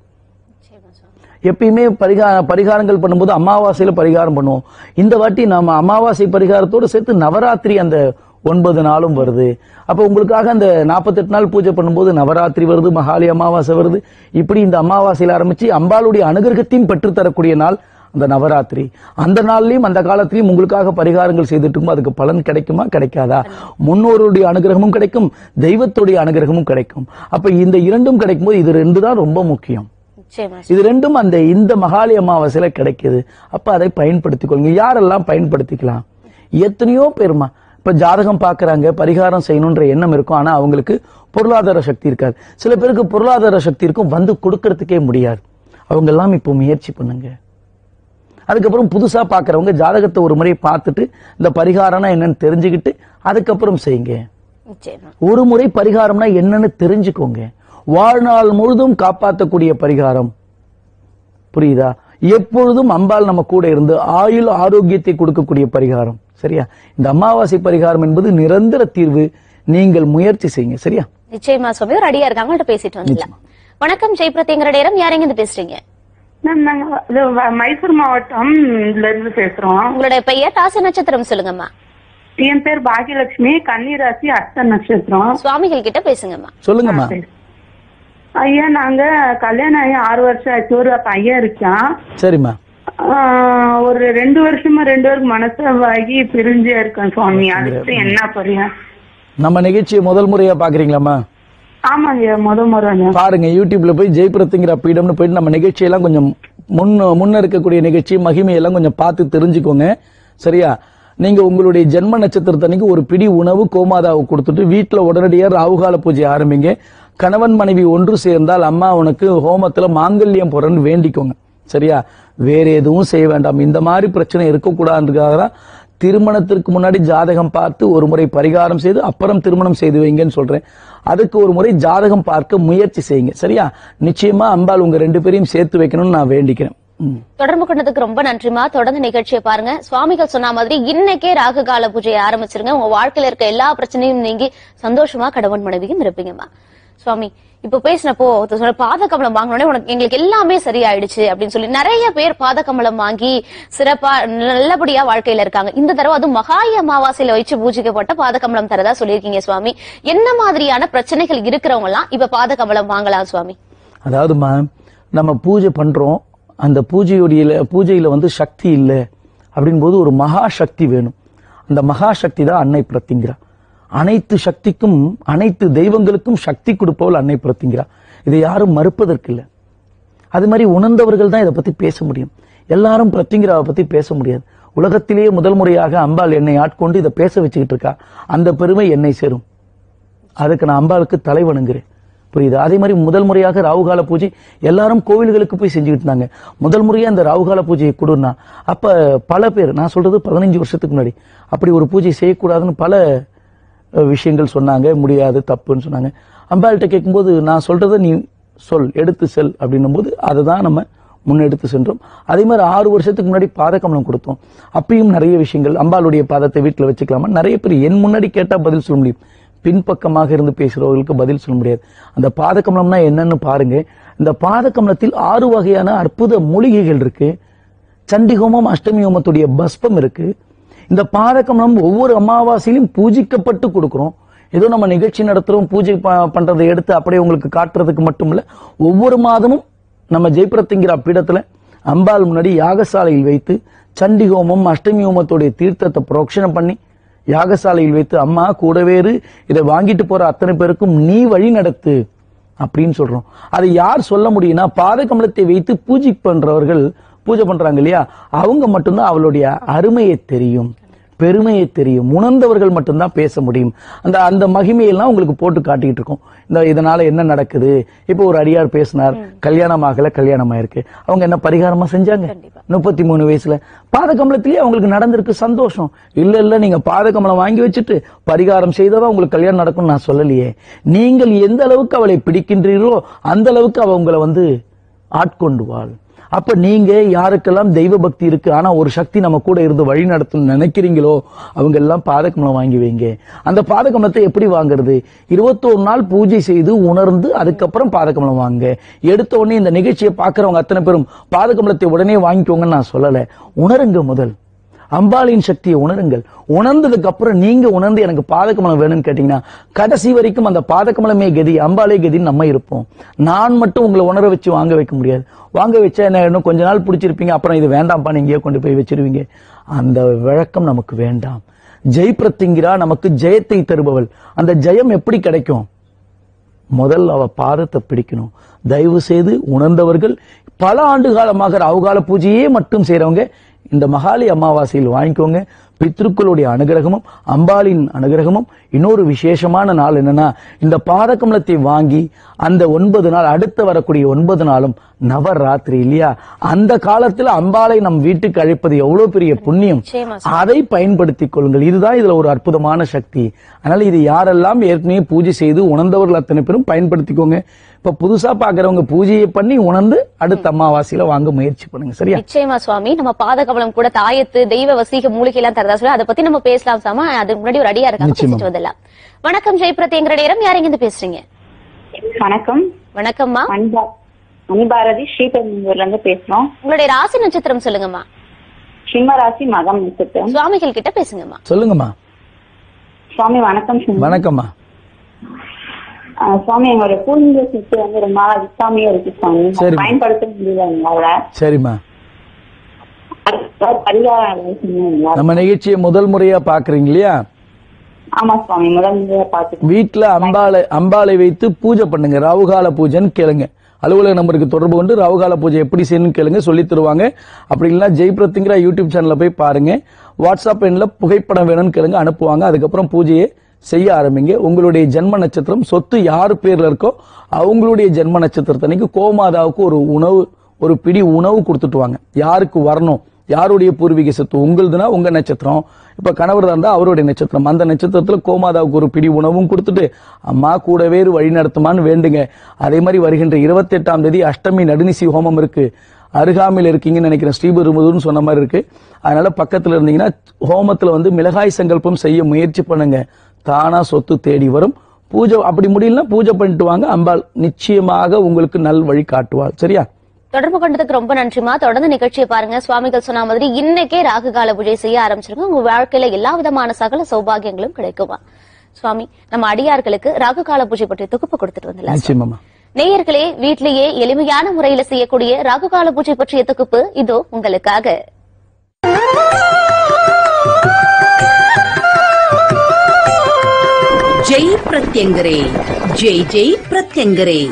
எப்பயுமே பரிகார பரிகாரங்கள் பண்ணும்போது அமாவாசையில பரிகாரம் பண்ணுவோம் இந்த வாட்டி நாம அமாவாசை பரிகாரத்தோடு சேர்த்து நவராத்திரி அந்த ஒன்பது நாளும் வருது அப்ப உங்களுக்காக அந்த நாற்பத்தெட்டு நாள் பூஜை பண்ணும்போது நவராத்திரி வருது மகாலி அமாவாசை வருது இப்படி இந்த அமாவாசையில ஆரம்பிச்சு அம்பாளுடைய அனுகிரகத்தையும் பெற்றுத்தரக்கூடிய நாள் அந்த நவராத்திரி அந்த நாள்லயும் அந்த காலத்திலயும் உங்களுக்காக பரிகாரங்கள் செய்துட்டு இருக்கும் அதுக்கு பலன் கிடைக்குமா கிடைக்காதா முன்னோருடைய அனுகிரகமும் கிடைக்கும் தெய்வத்துடைய அனுகிரகமும் கிடைக்கும் அப்ப இந்த இரண்டும் கிடைக்கும்போது இது ரெண்டு தான் ரொம்ப முக்கியம் நிச்சயமா இது ரெண்டும் அந்த இந்த மகாலி அமாவாசையில கிடைக்குது அப்ப அதை பயன்படுத்திக் கொள்ளுங்க யாரெல்லாம் பயன்படுத்திக்கலாம் எத்தனையோ பேருமா இப்ப ஜாதகம் பார்க்கறாங்க பரிகாரம் செய்யணுன்ற எண்ணம் இருக்கும் ஆனா அவங்களுக்கு பொருளாதார சக்தி இருக்காது சில பேருக்கு பொருளாதார சக்தி இருக்கும் வந்து கொடுக்கறதுக்கே முடியாது அவங்க எல்லாம் இப்போ முயற்சி பண்ணுங்க அதுக்கப்புறம் புதுசா பார்க்கறவங்க ஜாதகத்தை ஒரு முறை பார்த்துட்டு இந்த பரிகாரம்னா என்னன்னு தெரிஞ்சுக்கிட்டு அதுக்கப்புறம் செய்யுங்க நிச்சயமா ஒரு முறை பரிகாரம்னா என்னன்னு தெரிஞ்சுக்கோங்க வாழ்நாள் முழுதும் காப்பாற்றக்கூடிய பரிகாரம் புரியுதா எப்பொழுதும் அம்பாள் நம்ம கூட இருந்து ஆயுள் ஆரோக்கியத்தை கொடுக்கக்கூடிய பரிகாரம் சரியா இந்த அமாவாசை பரிகாரம் என்பது நிரந்தர தீர்வு நீங்கள் முயற்சி செய்யுங்க சரியா நிச்சயமா சுவாமி ஒரு அடியா இருக்காங்க அவங்கள்ட்ட பேசிட்டு வந்துடலாம் வணக்கம் ஜெய் பிரத்யங்கிற நேரம் யாரெங்க இருந்து பேசுறீங்க மேம் நாங்க இது வ- மைசூர் மாவட்டம்ல இருந்து பேசுறோம் உங்களுடைய பெயர் ராசி நட்சத்திரம் சொல்லுங்கம்மா என் பேர் பாகியலட்சுமி கன்னிராசி அர்த்த நட்சத்திரம் சுவாமிகள் கிட்ட பேசுங்கம்மா சொல்லுங்கம்மா ஐயா நாங்க கல்யாணம் ஆகி ஆறு வருஷம் ஆச்சு ஒரு பையன் இருக்கான் சரிம்மா ஆஹ், ஒரு ரெண்டு வருஷமா ரெண்டு பேருக்கு மனசாகி பிரிஞ்சே இருக்கேன் சுவாமி அதுக்கு என்ன பரியா நம்ம நிகழ்ச்சியை முதல் முறையா பாக்குறீங்களாம்மா ஆமாங்க முத முறை பாருங்க யூடியூப்ல போய் ஜெயபிரத்துங்கிற பீடம்னு போயிட்டு நம்ம நிகழ்ச்சியெல்லாம் கொஞ்சம் முன்ன முன்ன இருக்கக்கூடிய நிகழ்ச்சி மகிமையெல்லாம் கொஞ்சம் பார்த்து தெரிஞ்சுக்கோங்க சரியா நீங்க உங்களுடைய ஜென்ம நட்சத்திரத்தன்னைக்கு ஒரு பிடி உணவு கோமாதாவை கொடுத்துட்டு வீட்டுல உடனடியா ராவுகால பூஜை ஆரம்பிங்க கணவன் மனைவி ஒன்று சேர்ந்தால் அம்மா உனக்கு ஹோமத்துல மாங்கல்யம் போறன்னு வேண்டிக்கோங்க சரியா வேற எதுவும் செய்ய வேண்டாம் இந்த மாதிரி பிரச்சனை இருக்கக்கூடாதுக்காக தான் திருமணத்திற்கு முன்னாடி ஜாதகம் பார்த்து ஒரு முறை பரிகாரம் செய்து அப்புறம் திருமணம் செய்து வைங்கன்னு சொல்றேன் அதுக்கு ஒரு முறை ஜாதகம் பார்க்க முயற்சி செய்யுங்க சரியா நிச்சயமா அம்பாள் உங்க ரெண்டு பேரையும் சேர்த்து வைக்கணும்னு நான் வேண்டிக்கிறேன் ம். தொடர்பு கொண்டதுக்கு ரொம்ப நன்றிமா தொடர்ந்து நிகழ்ச்சியை பாருங்க சுவாமிகள் சொன்ன மாதிரி இன்னைக்கே ராகு கால பூஜையை ஆரம்பிச்சிருங்க உங்க வாழ்க்கையில இருக்க எல்லா பிரச்சனையும் நீங்கி சந்தோஷமா கணவன் மனைவியும் இருப்பீங்கம்மா சுவாமி இப்ப பேசினப்போ ஒருத்தர் சொன்னாரு, பாத கமலம் வாங்கினோடனே உனக்கு எங்களுக்கு எல்லாமே சரியாயிடுச்சு அப்படின்னு சொல்லி நிறைய பேர் பாத கமலம் வாங்கி சிறப்பா நல்லபடியா வாழ்க்கையில இருக்காங்க இந்த தடவை அதுவும் மகாய அமாவாசையில வச்சு பூஜிக்கப்பட்ட பாத கமலம் தரதா சொல்லியிருக்கீங்க சுவாமி என்ன மாதிரியான பிரச்சனைகள் இருக்கிறவங்க எல்லாம் இப்ப பாத கமலம் வாங்கலாம் சுவாமி அதாவதுமா நம்ம பூஜை பண்றோம் அந்த பூஜையுடைய பூஜையில வந்து சக்தி இல்லை அப்படின்போது ஒரு மகா சக்தி வேணும் அந்த மகா சக்தி தான் அன்னை பிரத்திங்கிறா அனைத்து சக்திக்கும் அனைத்து தெய்வங்களுக்கும் சக்தி கொடுப்பவள் அன்னை பிரத்திங்கிறா இதை யாரும் மறுப்பதற்கில்லை அது மாதிரி உணர்ந்தவர்கள் தான் இதை பத்தி பேச முடியும் எல்லாரும் பிரத்திங்கிராவை பத்தி பேச முடியாது உலகத்திலேயே முதல் முறையாக அம்பாள் என்னை ஆட்கொண்டு இதை பேச வச்சுக்கிட்டு இருக்கா அந்த பெருமை என்னை சேரும் அதுக்கு நான் அம்பாளுக்கு தலை வணங்குறேன் புரியுது அதே மாதிரி முதல் முறையாக ராவுகால பூஜை எல்லாரும் கோவில்களுக்கு போய் செஞ்சுக்கிட்டு இருந்தாங்க முதல் முறையா அந்த ராவுகால பூஜையை கொடுன்னா அப்ப பல பேர் நான் சொல்றது பதினஞ்சு வருஷத்துக்கு முன்னாடி அப்படி ஒரு பூஜை செய்யக்கூடாதுன்னு பல அஹ், விஷயங்கள் சொன்னாங்க முடியாது தப்புன்னு சொன்னாங்க அம்பாள்கிட்ட கேட்கும்போது நான் சொல்றதை நீ சொல் எடுத்து செல் அப்படின்னும் போது அதை தான் நம்ம முன்னெடுத்து சென்றோம் அதே மாதிரி ஆறு வருஷத்துக்கு முன்னாடி பாதகமலம் கொடுத்தோம் அப்பயும் நிறைய விஷயங்கள் அம்பாளுடைய பாதத்தை வீட்டில் வச்சுக்கலாமா நிறைய பேர் என் முன்னாடி கேட்டா பதில் சொல்ல முடியும் பின்பக்கமாக இருந்து பேசுறவர்களுக்கு பதில் சொல்ல முடியாது அந்த பாதகமலம்னா என்னன்னு பாருங்க இந்த பாதகமலத்தில் ஆறு வகையான அற்புத மூலிகைகள் இருக்கு சண்டி ஹோமம் அஷ்டமி ஹோமத்துடைய பஸ்பம் இருக்கு இந்த பாதகமலம் ஒவ்வொரு அமாவாசையிலும் பூஜிக்கப்பட்டு கொடுக்கிறோம் ஏதோ நம்ம நிகழ்ச்சி நடத்துறோம் பூஜை ப- பண்றதை எடுத்து அப்படியே உங்களுக்கு காட்டுறதுக்கு மட்டும் இல்ல ஒவ்வொரு மாதமும் நம்ம ஜெயபிரத்திங்கிற பீடத்துல அம்பாள் முன்னாடி யாகசாலையில் வைத்து சண்டி ஹோமம் அஷ்டமி ஹோமத்துடைய தீர்த்தத்தை புரோக்ஷனம் பண்ணி யாகசாலையில் வைத்து அம்மா கூடவேறு இதை வாங்கிட்டு போற அத்தனை பேருக்கும் நீ வழி நடத்து அப்படின்னு சொல்றோம் அதை யார் சொல்ல முடியும்னா பாத கமலத்தை வைத்து பூஜை பண்றவர்கள் பூஜை பண்றாங்க இல்லையா அவங்க மட்டும்தான் அவளுடைய அருமையை தெரியும் பெருமையை தெரியும் உணர்ந்தவர்கள் மட்டும்தான் பேச முடியும் அந்த அந்த மகிமையெல்லாம் உங்களுக்கு போட்டு காட்டிட்டு இருக்கோம் இந்த இதனால என்ன நடக்குது இப்போ ஒரு அடியார் பேசினார் கல்யாணம் ஆகல கல்யாணம் ஆயிருக்கு அவங்க என்ன பரிகாரமா செஞ்சாங்க முப்பத்தி மூணு வயசுல பாதகமலத்திலேயே அவங்களுக்கு நடந்திருக்கு சந்தோஷம் இல்ல இல்ல நீங்க பாதகமலம் வாங்கி வச்சுட்டு பரிகாரம் செய்ததா உங்களுக்கு கல்யாணம் நடக்கும்னு நான் சொல்லலையே நீங்கள் எந்த அளவுக்கு அவளை பிடிக்கின்றீர்களோ அந்த அளவுக்கு அவ உங்களை வந்து ஆட்கொண்டுவாள் அப்ப நீங்க யாருக்கெல்லாம் தெய்வ பக்தி இருக்கு ஆனா ஒரு சக்தி நம்ம கூட இருந்து வழி நடத்தணும்னு நினைக்கிறீங்களோ அவங்க எல்லாம் பாதகமலம் வாங்கி வைங்க அந்த பாதகமலத்தை எப்படி வாங்குறது இருபத்தோரு நாள் பூஜை செய்து உணர்ந்து அதுக்கப்புறம் பாதகமலம் வாங்க எடுத்த உடனே இந்த நிகழ்ச்சியை பார்க்கறவங்க அத்தனை பேரும் பாதகமலத்தை உடனே வாங்கிக்கோங்கன்னு நான் சொல்லல உணருங்க முதல் அம்பாளின் சக்தியை உணருங்கள் உணர்ந்ததுக்கு அப்புறம் நீங்க உணர்ந்து எனக்கு பாதகமலம் வேணும்னு கேட்டீங்கன்னா கடைசி வரைக்கும் அந்த பாதகமலமே கதி அம்பாளே கதின்னு நம்ம இருப்போம் நான் மட்டும் உங்களை உணர வச்சு வாங்க வைக்க முடியாது வாங்க வச்சா என்ன இன்னும் கொஞ்ச நாள் பிடிச்சிருப்பீங்க அப்புறம் இது வேண்டாம்ப்பா நீங்க கொண்டு போய் வச்சிருவீங்க அந்த வழக்கம் நமக்கு வேண்டாம் ஜெய் பிரத்திங்கிரா நமக்கு ஜெயத்தை தருபவள் அந்த ஜெயம் எப்படி கிடைக்கும் முதல்ல அவ பாதத்தை பிடிக்கணும் தயவு செய்து உணர்ந்தவர்கள் பல ஆண்டு காலமாக ராவுகால பூஜையே மட்டும் செய்றவங்க இந்த மகாலி அமாவாசையில் வாங்கிக்கோங்க பித்ருக்களுடைய அனுகிரகமும் அம்பாளின் அனுகிரகமும் இன்னொரு விசேஷமான நாள் என்னன்னா இந்த பாதகமலத்தை வாங்கி அந்த ஒன்பது நாள் அடுத்து வரக்கூடிய ஒன்பது நாளும் நவராத்திரி இல்லையா அந்த காலத்துல அம்பாளை நம் வீட்டுக்கு அழைப்பது எவ்வளவு பெரிய புண்ணியம் நிச்சயமா அதை பயன்படுத்திக் கொள்ளுங்கள் இதுதான் இதுல ஒரு அற்புதமான சக்தி அதனால இது யாரெல்லாம் ஏற்கனவே பூஜை செய்து உணர்ந்தவர்கள் அத்தனை பேரும் பயன்படுத்திக்கோங்க இப்ப புதுசா பாக்குறவங்க பூஜையை பண்ணி உணர்ந்து அடுத்த அமாவாசையில வாங்க முயற்சி பண்ணுங்க சரியா நிச்சயமா சுவாமி நம்ம பாதகவளம் கூட தாயத்து தெய்வ வசீக மூலிகை எல்லாம் தரதா சொல்லி அதை பத்தி நம்ம பேசலாம் சாமா அதுக்கு முன்னாடி ஒரு அடியா இருக்காங்க நிச்சயமா. பேசிட்டு வந்துடலாம் வணக்கம் ஜெயபிரதிங்கிற நேரம் யார் இருந்து பேசுறீங்க வணக்கம் வணக்கம்மா அன்பா அன்பாரதி ஸ்ரீபெரும்பூர்ல இருந்து பேசுறோம் உங்களுடைய ராசி நட்சத்திரம் சொல்லுங்கம்மா சிம்மராசி மகம் நட்சத்திரம் சுவாமிகள் கிட்ட பேசுங்கம்மா சொல்லுங்கம்மா சுவாமி வணக்கம் சுவாமி. வணக்கம்மா ஆஹ் சுவாமி எங்களோட பூர்வீக சொத்து வந்து ரொம்ப நாளா விசாமியே இருக்கு சுவாமி சரிம்மா. பயன்படுத்த முடியல எங்களால சரிம்மா அதுக்கு பரிகாரம் ஏதாவது சொன்னீங்களா? நம்ம நிகழ்ச்சியை முதல் முறையா பாக்குறீங்க இல்லையா ஆமா சுவாமி முதல் முறையா பாத்துக்கோங்க வீட்டுல அம்பாளை அம்பாளை வைத்து பூஜை பண்ணுங்க ராவுகால பூஜைன்னு கேளுங்க அலுவலக நம்பருக்கு தொடர்பு கொண்டு ராவுகால பூஜை எப்படி செய்யணும்னு கேளுங்க சொல்லி தருவாங்க அப்படி இல்லைன்னா ஜெய்பிரத்துங்கிற யூடியூப் சேனல்ல போய் பாருங்க வாட்ஸ்அப் எண்ணில் புகைப்படம் வேணும்னு கேளுங்க அனுப்புவாங்க அதுக்கப்புறம் பூஜையை செய்ய ஆரம்பிங்க உங்களுடைய ஜென்ம நட்சத்திரம் சொத்து யார் பேர்ல இருக்கோ அவங்களுடைய ஜென்ம நட்சத்திரத்தன்னைக்கு கோமாதாவுக்கு ஒரு உணவு ஒரு பிடி உணவு கொடுத்துட்டு வாங்க யாருக்கு வரணும் யாருடைய பூர்வீக சொத்து உங்களுதுன்னா உங்க நட்சத்திரம் இப்ப கணவர் இருந்தா அவருடைய நட்சத்திரம் அந்த நட்சத்திரத்துல கோமாதாவுக்கு ஒரு பிடி உணவும் கொடுத்துட்டு அம்மா கூடவே இரு வழி நடத்துமான்னு வேண்டுங்க அதே மாதிரி வருகின்ற இருபத்தி எட்டாம் தேதி அஷ்டமி நடுநிசி ஹோமம் இருக்கு அருகாமையில் இருக்கீங்கன்னு நினைக்கிறேன் ஸ்ரீபெரும்புதூர்னு சொன்ன மாதிரி இருக்கு அதனால பக்கத்துல இருந்தீங்கன்னா ஹோமத்துல வந்து மிளகாய் சங்கல்பம் செய்ய முயற்சி பண்ணுங்க தானா சொத்து தேடி வரும் பூஜை அப்படி முடியலன்னா பூஜை பண்ணிட்டு வாங்க அம்பாள் நிச்சயமாக உங்களுக்கு நல் வழி காட்டுவாள் சரியா தொடர்பு கொண்டதுக்கு ரொம்ப நன்றிமா தொடர்ந்து நிகழ்ச்சியை பாருங்க சுவாமிகள் சொன்ன மாதிரி இன்னைக்கே ராகு கால பூஜை செய்ய ஆரம்பிச்சிருங்க உங்க வாழ்க்கையில எல்லா விதமான சகல சௌபாகியங்களும் கிடைக்குமா சுவாமி நம்ம அடியார்களுக்கு ராகு கால பூஜை பற்றி தொகுப்பு கொடுத்துட்டு வந்துடலாம் நிச்சயமாமா நேயர்களே வீட்டிலேயே எளிமையான முறையில செய்யக்கூடிய ராகு கால பூஜை பற்றிய தொகுப்பு இதோ உங்களுக்காக ஜெய் பிரத்யங்கரே ஜெய் ஜெய் பிரத்யங்கரே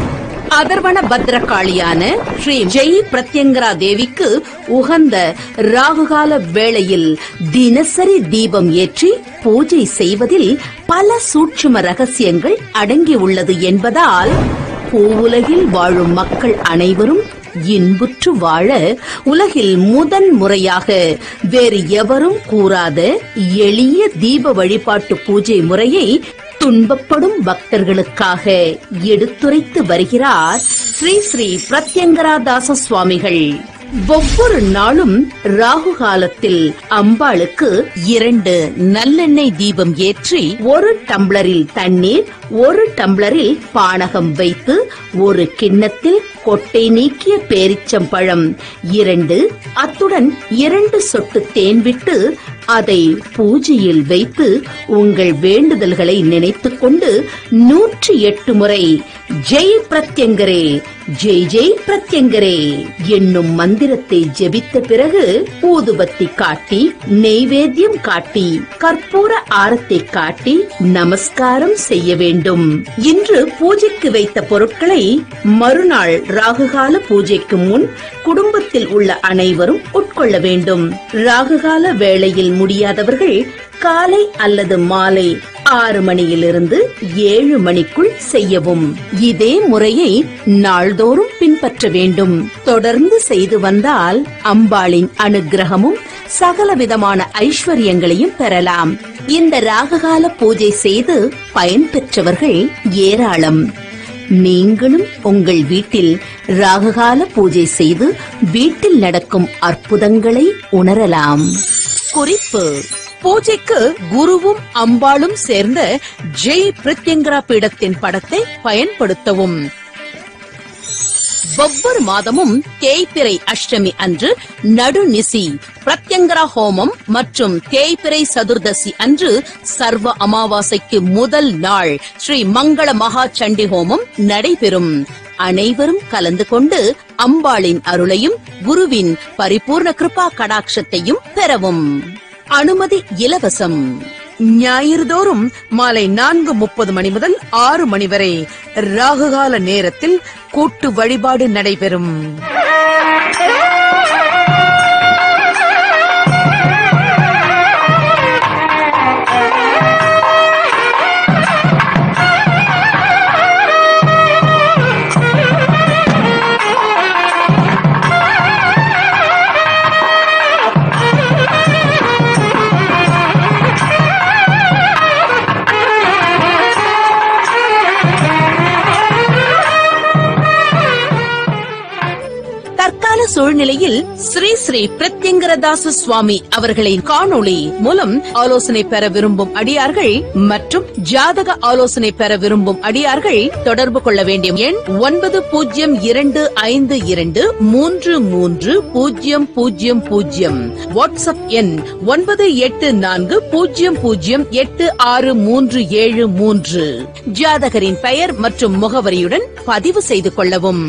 அதர்வன பத்ரகாளியான ஸ்ரீ ஜெய் பிரத்யங்கரா தேவிக்கு உகந்த ராகுகால வேளையில் தினசரி தீபம் ஏற்றி பூஜை செய்வதில் பல சூட்சும ரகசியங்கள் அடங்கியுள்ளது என்பதால் பூவுலகில் வாழும் மக்கள் அனைவரும் இன்புற்று வாழ உலகில் முதன் முறையாக வேறு எவரும் கூறாத எளிய தீப வழிபாட்டு பூஜை முறையை துன்பப்படும் பக்தர்களுக்காக எடுத்துரைத்து வருகிறார் ஸ்ரீ ஸ்ரீ பிரத்யங்கராதாச சுவாமிகள் ஒவ்வொரு நாளும் ராகு காலத்தில் அம்பாளுக்கு இரண்டு நல்லெண்ணெய் தீபம் ஏற்றி ஒரு டம்ளரில் தண்ணீர் ஒரு டம்ளரில் பானகம் வைத்து ஒரு கிண்ணத்தில் கொட்டை நீக்கிய பேரிச்சம்பழம் இரண்டு அத்துடன் இரண்டு சொட்டு தேன் விட்டு அதை பூஜையில் வைத்து உங்கள் வேண்டுதல்களை நினைத்துக் கொண்டு நூற்றி எட்டு முறை ஜெய் பிரத்யங்கரே ஜெய் ஜெய் பிரத்யங்கரே என்னும் மந்திரத்தை ஜெபித்த பிறகு ஊதுபத்தி காட்டி நெய்வேத்தியம் காட்டி கற்பூர ஆரத்தை காட்டி நமஸ்காரம் செய்ய வேண்டும் இன்று பூஜைக்கு வைத்த பொருட்களை மறுநாள் ராகுகால பூஜைக்கு முன் குடும்பத்தில் உள்ள அனைவரும் உட்கொள்ள வேண்டும் ராகுகால வேளையில் முடியாதவர்கள் காலை அல்லது மாலை ஆறு மணியிலிருந்து ஏழு மணிக்குள் செய்யவும் இதே முறையை நாள்தோறும் பின்பற்ற வேண்டும் தொடர்ந்து செய்து வந்தால் அம்பாளின் அனுக்கிரகமும் சகல விதமான ஐஸ்வர்யங்களையும் பெறலாம் இந்த ராககால பூஜை செய்து பயன்பெற்றவர்கள் ஏராளம் நீங்களும் உங்கள் வீட்டில் ராககால பூஜை செய்து வீட்டில் நடக்கும் அற்புதங்களை உணரலாம் குறிப்பு பூஜைக்கு குருவும் அம்பாளும் சேர்ந்த ஜெய் பிரத்யங்கரா பீடத்தின் படத்தை பயன்படுத்தவும் ஒவ்வொரு மாதமும் தேய்பிறை அஷ்டமி அன்று நடுநிசி பிரத்யங்கரா ஹோமம் மற்றும் தேய்பிறை சதுர்தசி அன்று சர்வ அமாவாசைக்கு முதல் நாள் ஸ்ரீ மங்கள மகா சண்டி ஹோமம் நடைபெறும் அனைவரும் கலந்து கொண்டு அம்பாளின் அருளையும் குருவின் பரிபூர்ண கிருபா கடாட்சத்தையும் பெறவும் அனுமதி இலவசம் ஞாயிறுதோறும் மாலை நான்கு முப்பது மணி முதல் ஆறு மணி வரை ராகுகால நேரத்தில் கூட்டு வழிபாடு நடைபெறும் தற்கால சூழ்நிலையில் ஸ்ரீ ஸ்ரீ பிரத்யங்கரதாச சுவாமி அவர்களின் காணொளி மூலம் ஆலோசனை பெற விரும்பும் அடியார்கள் மற்றும் ஜாதக ஆலோசனை பெற விரும்பும் அடியார்கள் தொடர்பு கொள்ள வேண்டிய எண் ஒன்பது பூஜ்ஜியம் இரண்டு ஐந்து இரண்டு மூன்று மூன்று பூஜ்ஜியம் பூஜ்ஜியம் பூஜ்ஜியம் வாட்ஸ்அப் எண் ஒன்பது எட்டு நான்கு பூஜ்ஜியம் பூஜ்ஜியம் எட்டு ஆறு மூன்று ஏழு மூன்று ஜாதகரின் பெயர் மற்றும் முகவரியுடன் பதிவு செய்து கொள்ளவும்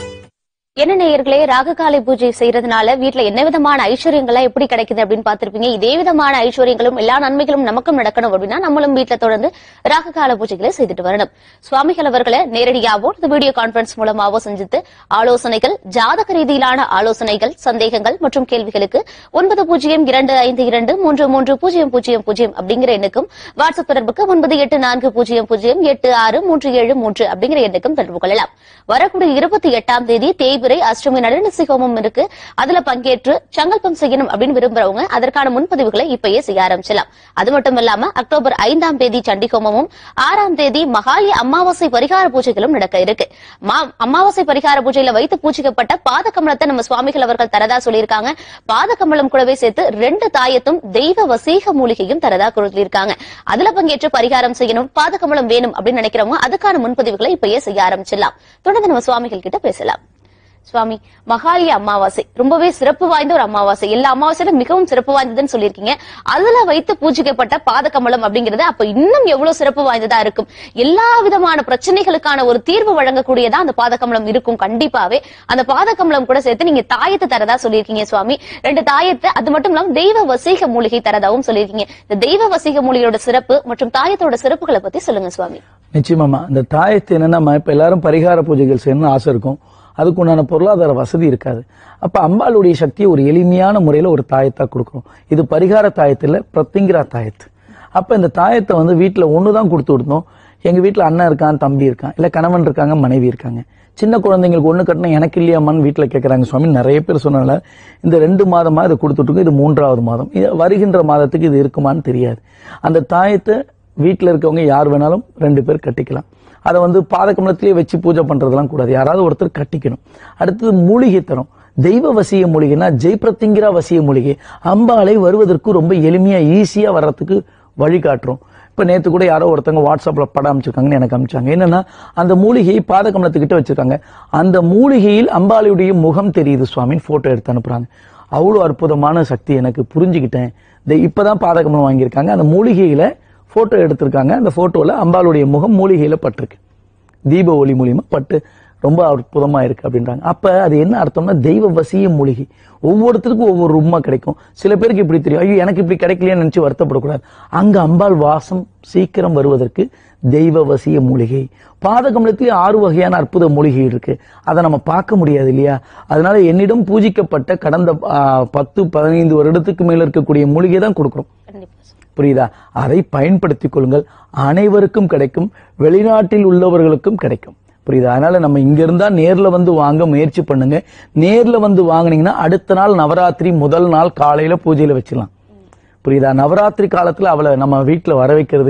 என்ன நேயர்களே ராககாலை பூஜை செய்யறதுனால வீட்ல என்ன விதமான ஐஸ்வர்யங்கள்லாம் எப்படி கிடைக்குது அப்படின்னு பார்த்திருப்பீங்க இதே விதமான ஐஸ்வர்யங்களும் எல்லா நன்மைகளும் நமக்கும் நடக்கணும் அப்படின்னா நம்மளும் வீட்ல தொடர்ந்து ராககால பூஜைகளை செய்துட்டு வரணும் சுவாமிகள் அவர்களை நேரடியாவோ இந்த வீடியோ கான்பரன்ஸ் மூலமாவோ செஞ்சுட்டு ஆலோசனைகள் ஜாதக ரீதியிலான ஆலோசனைகள் சந்தேகங்கள் மற்றும் கேள்விகளுக்கு ஒன்பது பூஜ்ஜியம் இரண்டு ஐந்து இரண்டு மூன்று மூன்று பூஜ்ஜியம் பூஜ்ஜியம் பூஜ்ஜியம் அப்படிங்கிற எண்ணுக்கும் வாட்ஸ்அப் தொடர்புக்கு ஒன்பது எட்டு நான்கு பூஜ்ஜியம் பூஜ்ஜியம் எட்டு ஆறு மூன்று ஏழு மூன்று அப்படிங்கிற எண்ணுக்கும் தொடர்பு கொள்ளலாம் வரக்கூடிய இருபத்தி எட்டாம் தேதி தேய்பிரை அஷ்டமி நடுநிசி ஹோமம் இருக்கு அதுல பங்கேற்று சங்கல்பம் செய்யணும் அப்படின்னு விரும்புறவங்க அதற்கான முன்பதிவுகளை இப்பயே செய்ய ஆரம்பிச்சலாம் அது மட்டும் இல்லாம அக்டோபர் ஐந்தாம் தேதி சண்டி ஹோமமும் ஆறாம் தேதி மகாலி அமாவாசை பரிகார பூஜைகளும் நடக்க இருக்கு மா- அமாவாசை பரிகார பூஜையில வைத்து பூஜிக்கப்பட்ட பாத கமலத்தை நம்ம சுவாமிகள் அவர்கள் தரதா சொல்லியிருக்காங்க பாத கமலம் கூடவே சேர்த்து ரெண்டு தாயத்தும் தெய்வ வசீக மூலிகையும் தரதா சொல்லியிருக்காங்க அதுல பங்கேற்று பரிகாரம் செய்யணும் பாத கமலம் வேணும் அப்படின்னு நினைக்கிறவங்க அதுக்கான முன்பதிவுகளை இப்பயே செய்ய ஆரம்பிச்சிடலாம் தொடர்ந்து நம்ம சுவாமிகள் கிட்ட பேசலாம் சுவாமி மகாலி அமாவாசை ரொம்பவே சிறப்பு வாய்ந்த ஒரு அமாவாசை எல்லா அமாவாசையிலும் மிகவும் சிறப்பு வாய்ந்ததுன்னு சொல்லியிருக்கீங்க அதுல வைத்து பூஜிக்கப்பட்ட பாதகமலம் அப்படிங்கிறது அப்ப இன்னும் எவ்வளவு சிறப்பு வாய்ந்ததா இருக்கும் எல்லா விதமான பிரச்சனைகளுக்கான ஒரு தீர்வு வழங்கக்கூடியதா அந்த பாதகமலம் இருக்கும் கண்டிப்பாவே அந்த பாதகமலம் கூட சேர்த்து நீங்க தாயத்தை தரதா சொல்லியிருக்கீங்க சுவாமி ரெண்டு தாயத்தை அது மட்டும் இல்லாம தெய்வ வசீக மூலிகை தரதாவும் சொல்லியிருக்கீங்க இந்த தெய்வ வசீக மூலிகையோட சிறப்பு மற்றும் தாயத்தோட சிறப்புகளை பத்தி சொல்லுங்க சுவாமி நிச்சயமாமா இந்த தாயத்து என்னன்னா இப்ப எல்லாரும் பரிகார பூஜைகள் செய்யணும்னு ஆசை இருக்கும் அதுக்கு உண்டான பொருளாதார வசதி இருக்காது அப்ப அம்பாளுடைய சக்தியை ஒரு எளிமையான முறையில ஒரு தாயத்தா கொடுக்குறோம் இது பரிகார தாயத்துல பிரத்திங்கிரா தாயத்து அப்ப இந்த தாயத்தை வந்து வீட்டுல ஒண்ணுதான் கொடுத்து விடணும் எங்க வீட்டுல அண்ணன் இருக்கான் தம்பி இருக்கான் இல்ல கணவன் இருக்காங்க மனைவி இருக்காங்க சின்ன குழந்தைங்களுக்கு ஒண்ணு கட்டினா எனக்கு இல்லையாமான்னு வீட்டுல கேட்கறாங்க சுவாமி நிறைய பேர் சொன்னால இந்த ரெண்டு மாதமா இதை கொடுத்துட்டு இது மூன்றாவது மாதம் இது வருகின்ற மாதத்துக்கு இது இருக்குமான்னு தெரியாது அந்த தாயத்தை வீட்டில் இருக்கவங்க யார் வேணாலும் ரெண்டு பேர் கட்டிக்கலாம் அதை வந்து பாதகமலத்திலேயே வச்சு பூஜை பண்றதெல்லாம் கூடாது யாராவது ஒருத்தர் கட்டிக்கணும் அடுத்தது மூலிகை தரும் தெய்வ வசிய மூலிகைனா ஜெய்பிரத்திங்கிரா வசிய மூலிகை அம்பாலை வருவதற்கு ரொம்ப எளிமையா ஈஸியா வர்றதுக்கு வழிகாட்டுறோம் இப்ப நேத்து கூட யாரோ ஒருத்தவங்க வாட்ஸ்அப்ல படம் அமைச்சிருக்காங்கன்னு எனக்கு அமிச்சாங்க என்னன்னா அந்த மூலிகையை பாதகமலத்துக்கிட்ட வச்சிருக்காங்க அந்த மூலிகையில் அம்பாளுடைய முகம் தெரியுது சுவாமின்னு போட்டோ எடுத்து அனுப்புறாங்க அவ்வளோ அற்புதமான சக்தி எனக்கு புரிஞ்சுக்கிட்டேன் இந்த இப்பதான் பாதகமலம் வாங்கியிருக்காங்க அந்த மூலிகையில போட்டோ எடுத்திருக்காங்க அந்த போட்டோல அம்பாளுடைய முகம் மூலிகையில பட்டிருக்கு தீப ஒளி மூலியமா பட்டு ரொம்ப அற்புதமா இருக்கு அப்படின்றாங்க அப்ப அது என்ன அர்த்தம்னா தெய்வ வசிய மூலிகை ஒவ்வொருத்தருக்கும் ஒவ்வொரு உண்மை கிடைக்கும் சில பேருக்கு இப்படி தெரியும் ஐயோ எனக்கு இப்படி கிடைக்கலையேன்னு நினைச்சு வருத்தப்படக்கூடாது அங்க அம்பாள் வாசம் சீக்கிரம் வருவதற்கு தெய்வ வசிய மூலிகை பாதகமலத்திலே ஆறு வகையான அற்புத மூலிகை இருக்கு அதை நம்ம பார்க்க முடியாது இல்லையா அதனால என்னிடம் பூஜிக்கப்பட்ட கடந்த ஆ, பத்து பதினைந்து வருடத்துக்கு மேல இருக்கக்கூடிய மூலிகை தான் கொடுக்குறோம் கண்டிப்பா புரியுதா அதை பயன்படுத்திக் கொள்ளுங்கள் அனைவருக்கும் கிடைக்கும் வெளிநாட்டில் உள்ளவர்களுக்கும் கிடைக்கும் புரியுதா அதனால நம்ம இங்க இருந்தா நேர்ல வந்து வாங்க முயற்சி பண்ணுங்க நேர்ல வந்து வாங்குனீங்கன்னா அடுத்த நாள் நவராத்திரி முதல் நாள் காலையில பூஜையில வச்சிடலாம் புரியுதா நவராத்திரி காலத்துல அவளை நம்ம வீட்டுல வர வைக்கிறது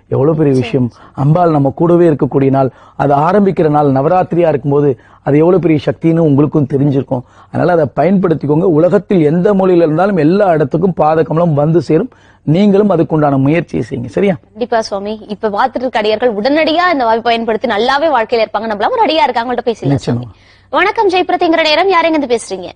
எவ்வளவு பெரிய விஷயம் அம்பாள் நம்ம கூடவே இருக்கக்கூடிய நாள் அது ஆரம்பிக்கிற நாள் நவராத்திரியா இருக்கும்போது அது எவ்வளவு பெரிய சக்தின்னு உங்களுக்கும் தெரிஞ்சிருக்கும் அதனால அதை பயன்படுத்திக்கோங்க உலகத்தில் எந்த மொழியில இருந்தாலும் எல்லா இடத்துக்கும் பாதகமலம் வந்து சேரும் நீங்களும் அதுக்குண்டான முயற்சியை செய்யுங்க சரியா கண்டிப்பா சுவாமி இப்ப பார்த்துட்டு இருக்க அடியார்கள் உடனடியா இந்த வாய்ப்பு பயன்படுத்தி நல்லாவே வாழ்க்கையில இருப்பாங்க நம்மளாம் ஒரு அடியா இருக்காங்க அவங்கள்ட்ட பேசலாம் சுவாமி வணக்கம் ஜெயபிரதிங்கிற நேரம் யாரெங்க இருந்து பேசுறீங்க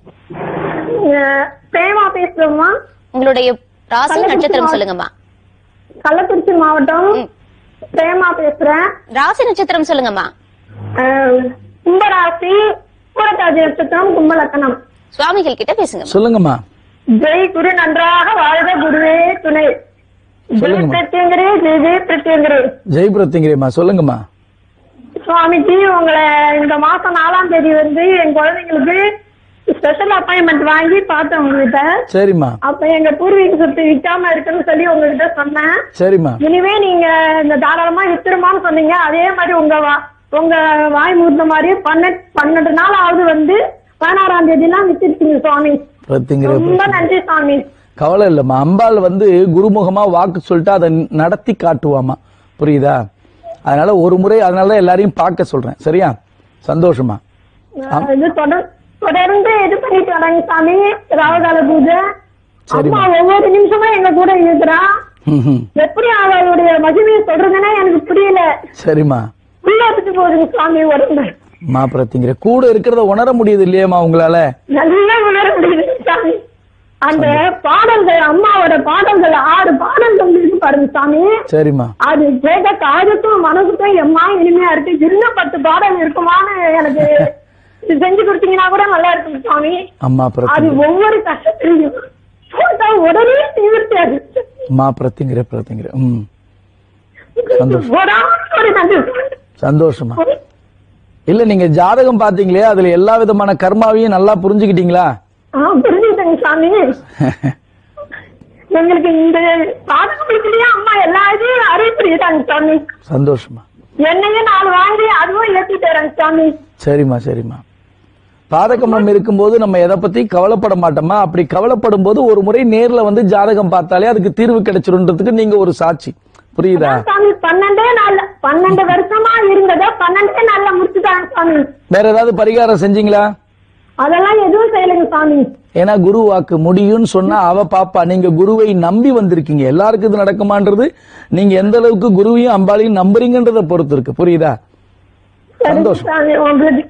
பிரேமா பேசுறோமா உங்களுடைய ராசி நட்சத்திரம் சொல்லுங்கம்மா கள்ளக்குறிச்சி மாவட்டம் பிரேமா பேசுறேன் ராசி நட்சத்திரம் சொல்லுங்கம்மா அஹ், கும்பராசி கூடத்தாஜி நட்சத்திரம் கும்பலக்கணம் சுவாமிகள் கிட்ட பேசுங்க சொல்லுங்கம்மா ஜெய் குரு நன்றாக வாழ்க குருவே துணை ஜெய் சொல்லுங்கம்மா. பிரத்யங்கரே ஜெய் ஜெய் பிரத்யங்கரே ஜெய் பிரத்திங்கிரேம்மா சொல்லுங்கம்மா சுவாமிஜி உங்களை இந்த மாசம் நாலாம் தேதி வந்து என் குழந்தைங்களுக்கு ஸ்பெஷல் அப்பாயின்மெண்ட் வாங்கி பார்த்தேன் உங்ககிட்ட சரிம்மா அப்ப எங்க பூர்வீக சொத்து விற்காம இருக்குன்னு சொல்லி உங்ககிட்ட சொன்னேன் சரிம்மா இனிமே நீங்க இந்த தாராளமா வித்துருமான்னு சொன்னீங்க அதே மாதிரி உங்க வா- உங்க வாய் மூத்த மாதிரி பன்னெண்டு பன்னெண்டு நாள் ஆகுது வந்து பதினாறாம் தேதி எல்லாம் வித்துருக்கீங்க சுவாமி பிரத்திங்கிற ரொம்ப நன்றி சுவாமி கவலை இல்லம்மா அம்பாள் வந்து குருமுகமா வாக்கு சொல்லிட்டு அதை நடத்தி காட்டுவாமா புரியுதா அதனால ஒரு முறை அதனால தான் எல்லாரையும் பார்க்க சொல்றேன் சரியா சந்தோஷமா அஹ் இது தொடர் தொடர்ந்து இது பண்ணிட்டு வராங்க சாமி ராவகால பூஜை சரிம்மா. அம்மா ஒவ்வொரு நிமிஷமும் எங்க கூட இருக்கிறா ம்ஹும். எப்படி அவளுடைய மகிமையை சொல்றதுன்னா எனக்கு புரியல சரிம்மா உள்ள எடுத்துட்டு போகுதுங்க சாமி உடம்பு மா பிரத்திங்கிற கூட இருக்கிறத உணர முடியுது இல்லையாம்மா உங்களால நல்லா உணர முடியுது சாமி அந்த பாடல்கள் அம்மாவோட பாடல்கள் ஆறு பாடல்கள் இருக்கு பாருங்க சாமி சரிம்மா அது கேட்க காதுக்கும் மனசுக்கும் எம்மா இனிமையா இருக்கு இன்னும் பத்து பாடல் இருக்குமான்னு எனக்கு இது செஞ்சு கொடுத்தீங்கன்னா கூட நல்லா இருக்கும் சாமி அம்மா அது பிரத்திங்கிற ஒவ்வொரு கஷ்டத்திலையும் போட்டா உடனே நிவர்த்தி ஆகுது மா பிரத்திங்கிற பிரத்திங்கிற ம் சந்தோஷம். ஒரு நன்றி சந்தோஷமா இல்ல நீங்க ஜாதகம் பாத்தீங்களே அதுல எல்லா விதமான கர்மாவையும் நல்லா புரிஞ்சுக்கிட்டீங்களா ஆ புரிஞ்சுக்கிட்டேங்க சாமி எங்களுக்கு இந்த சாதகங்களுக்குலயே அம்மா எல்லா இதையும் அருள் புரியுதாங்க சாமி சந்தோஷமா என்னையும் நாலு வாங்கி அதுவும் ஏத்திட்டு வரேங்க சாமி சரிம்மா சரிம்மா பாதகமம் இருக்கும்போது நம்ம எதை பத்தி கவலைப்பட மாட்டோமா அப்படி கவலைப்படும் போது ஒரு முறை நேர்ல வந்து ஜாதகம் பார்த்தாலே அதுக்கு தீர்வு கிடைச்சிருன்றதுக்கு நீங்க ஒரு சாட்சி புரியுதா சாமி பன்னெண்டே நாள்ல பன்னெண்டு வருஷமா இருந்ததோ பன்னெண்டே நாள்ல முடிச்சுட்டாங்க சாமி வேற ஏதாவது பரிகாரம் செஞ்சீங்களா அதெல்லாம் எதுவும் செய்யலைங்க சாமி ஏன்னா குரு வாக்கு முடியும்னு சொன்னா அவ பாப்பா நீங்க குருவை நம்பி வந்திருக்கீங்க எல்லாருக்கும் இது நடக்குமான்றது நீங்க எந்த அளவுக்கு குருவையும் அம்பாளையும் நம்புறீங்கன்றத பொறுத்து இருக்கு புரியுதா சரிங்க சந்தோஷம். சாமி உங்களுக்கு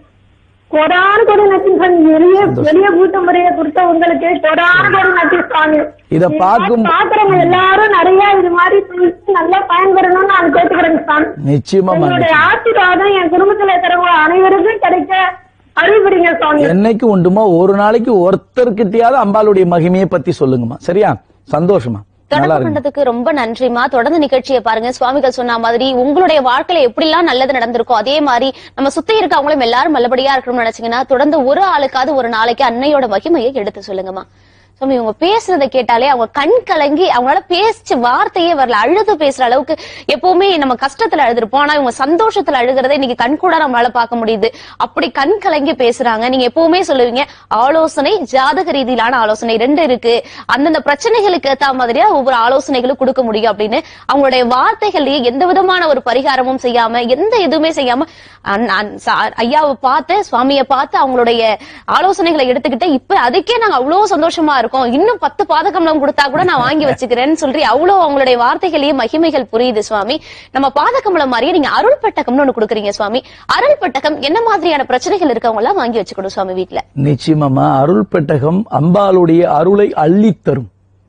கொடான கொடி நச்சு சாமி எளிய எளிய கூட்ட முறையை கொடுத்த உங்களுக்கு கொடான கொடி நச்சு சாமி இத பார்க்கும் பாக்குறவங்க எல்லாரும் நிறைய இது மாதிரி செஞ்சு நல்லா பயன்பெறணும்னு நான் கேட்டுக்கிறேங்க சாமி நிச்சயமா உங்களுடைய ஆசீர்வாதம் என் குடும்பத்துல இருக்கிறவங்க அனைவருக்கும் கிடைக்க அறிவுறீங்க சுவாமி என்னைக்கு உண்டுமா ஒரு நாளைக்கு ஒருத்தர்கிட்டயாவது அம்பாளுடைய மகிமையை பத்தி சொல்லுங்கம்மா சரியா சந்தோஷமா நல்லா தொடர்பு இருங்க கொண்டதுக்கு ரொம்ப நன்றிமா தொடர்ந்து நிகழ்ச்சியை பாருங்க சுவாமிகள் சொன்ன மாதிரி உங்களுடைய வாழ்க்கையில எப்படிலாம் நல்லது நடந்திருக்கோ அதே மாதிரி நம்ம சுத்தி இருக்கவங்களும் எல்லாரும் நல்லபடியா இருக்கணும்னு நினைச்சீங்கன்னா தொடர்ந்து ஒரு ஆளுக்காவது ஒரு நாளைக்கு அன்னையோட மகிமையை எடுத்து சொல்லுங்கம்மா சுவாமி இவங்க பேசுறதை கேட்டாலே அவங்க கண் கலங்கி அவங்களால பேச்சு வார்த்தையே வரல அழுது பேசுற அளவுக்கு எப்பவுமே நம்ம கஷ்டத்துல அழுதுருப்போம் ஆனா இவங்க சந்தோஷத்துல அழுகிறதை இன்னைக்கு கண் கூட நம்மளால பார்க்க முடியுது அப்படி கண் கலங்கி பேசுறாங்க நீங்க எப்பவுமே சொல்லுவீங்க ஆலோசனை ஜாதக ரீதியிலான ஆலோசனை ரெண்டு இருக்கு அந்தந்த பிரச்சனைகளுக்கு ஏத்த மாதிரியா ஒவ்வொரு ஆலோசனைகளும் கொடுக்க முடியும் அப்படின்னு அவங்களுடைய வார்த்தைகள்லயே எந்த விதமான ஒரு பரிகாரமும் செய்யாம எந்த எதுவுமே செய்யாம அந்- அந்- ச- ஐயாவை பார்த்து சுவாமியை பார்த்து அவங்களுடைய ஆலோசனைகளை எடுத்துக்கிட்டு இப்ப அதுக்கே நாங்க அவ்வளவு சந்தோஷமா இருக்கோம் இன்னும் பத்து பாதகம்லாம் கொடுத்தா கூட நான் வாங்கி வச்சுக்கிறேன்னு சொல்லி அவ்வளவு அவங்களுடைய வார்த்தைகளையும் மகிமைகள் புரியுது சுவாமி நம்ம பாதகம்லம் மாதிரியே நீங்க அருள் பெட்டகம்னு ஒண்ணு கொடுக்குறீங்க சுவாமி அருள் பெட்டகம் என்ன மாதிரியான பிரச்சனைகள் இருக்கவங்க எல்லாம் வாங்கி வச்சுக்கணும் சுவாமி வீட்டுல நிச்சயமாமா அருள் பெட்டகம் அம்பாளுடைய அருளை அள்ளித்தரும்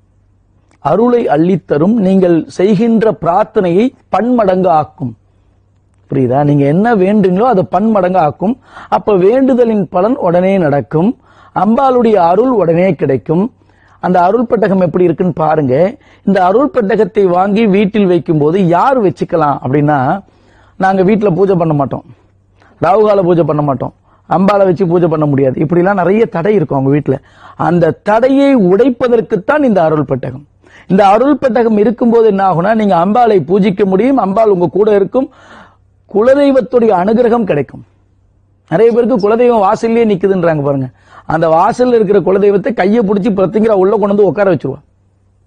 அருளை அள்ளித்தரும் நீங்கள் செய்கின்ற பிரார்த்தனையை பன்மடங்கு ஆக்கும் புரியுதா நீங்க என்ன வேண்டுங்களோ அதை பன்மடங்கு ஆக்கும் அப்ப வேண்டுதலின் பலன் உடனே நடக்கும் அம்பாளுடைய அருள் உடனே கிடைக்கும் அந்த அருள் பெட்டகம் எப்படி இருக்குன்னு பாருங்க இந்த அருள் பெட்டகத்தை வாங்கி வீட்டில் வைக்கும்போது யார் வச்சுக்கலாம் அப்படின்னா நாங்க வீட்டுல பூஜை பண்ண மாட்டோம் ராகுகால பூஜை பண்ண மாட்டோம் அம்பாளை வச்சு பூஜை பண்ண முடியாது இப்படிலாம் நிறைய தடை இருக்கும் அவங்க வீட்டுல அந்த தடையை உடைப்பதற்குத்தான் இந்த அருள் பெட்டகம் இந்த அருள் பெட்டகம் இருக்கும்போது என்ன ஆகும்னா நீங்க அம்பாளை பூஜிக்க முடியும் அம்பாள் உங்க கூட இருக்கும் குலதெய்வத்துடைய அனுகிரகம் கிடைக்கும் நிறைய பேருக்கு குலதெய்வம் வாசல்லே நிக்குதுன்றாங்க பாருங்க அந்த வாசல்ல இருக்கிற குலதெய்வத்தை கையை பிடிச்சி பிரத்திங்கிற உள்ள கொண்டு வந்து உட்கார வச்சிருவா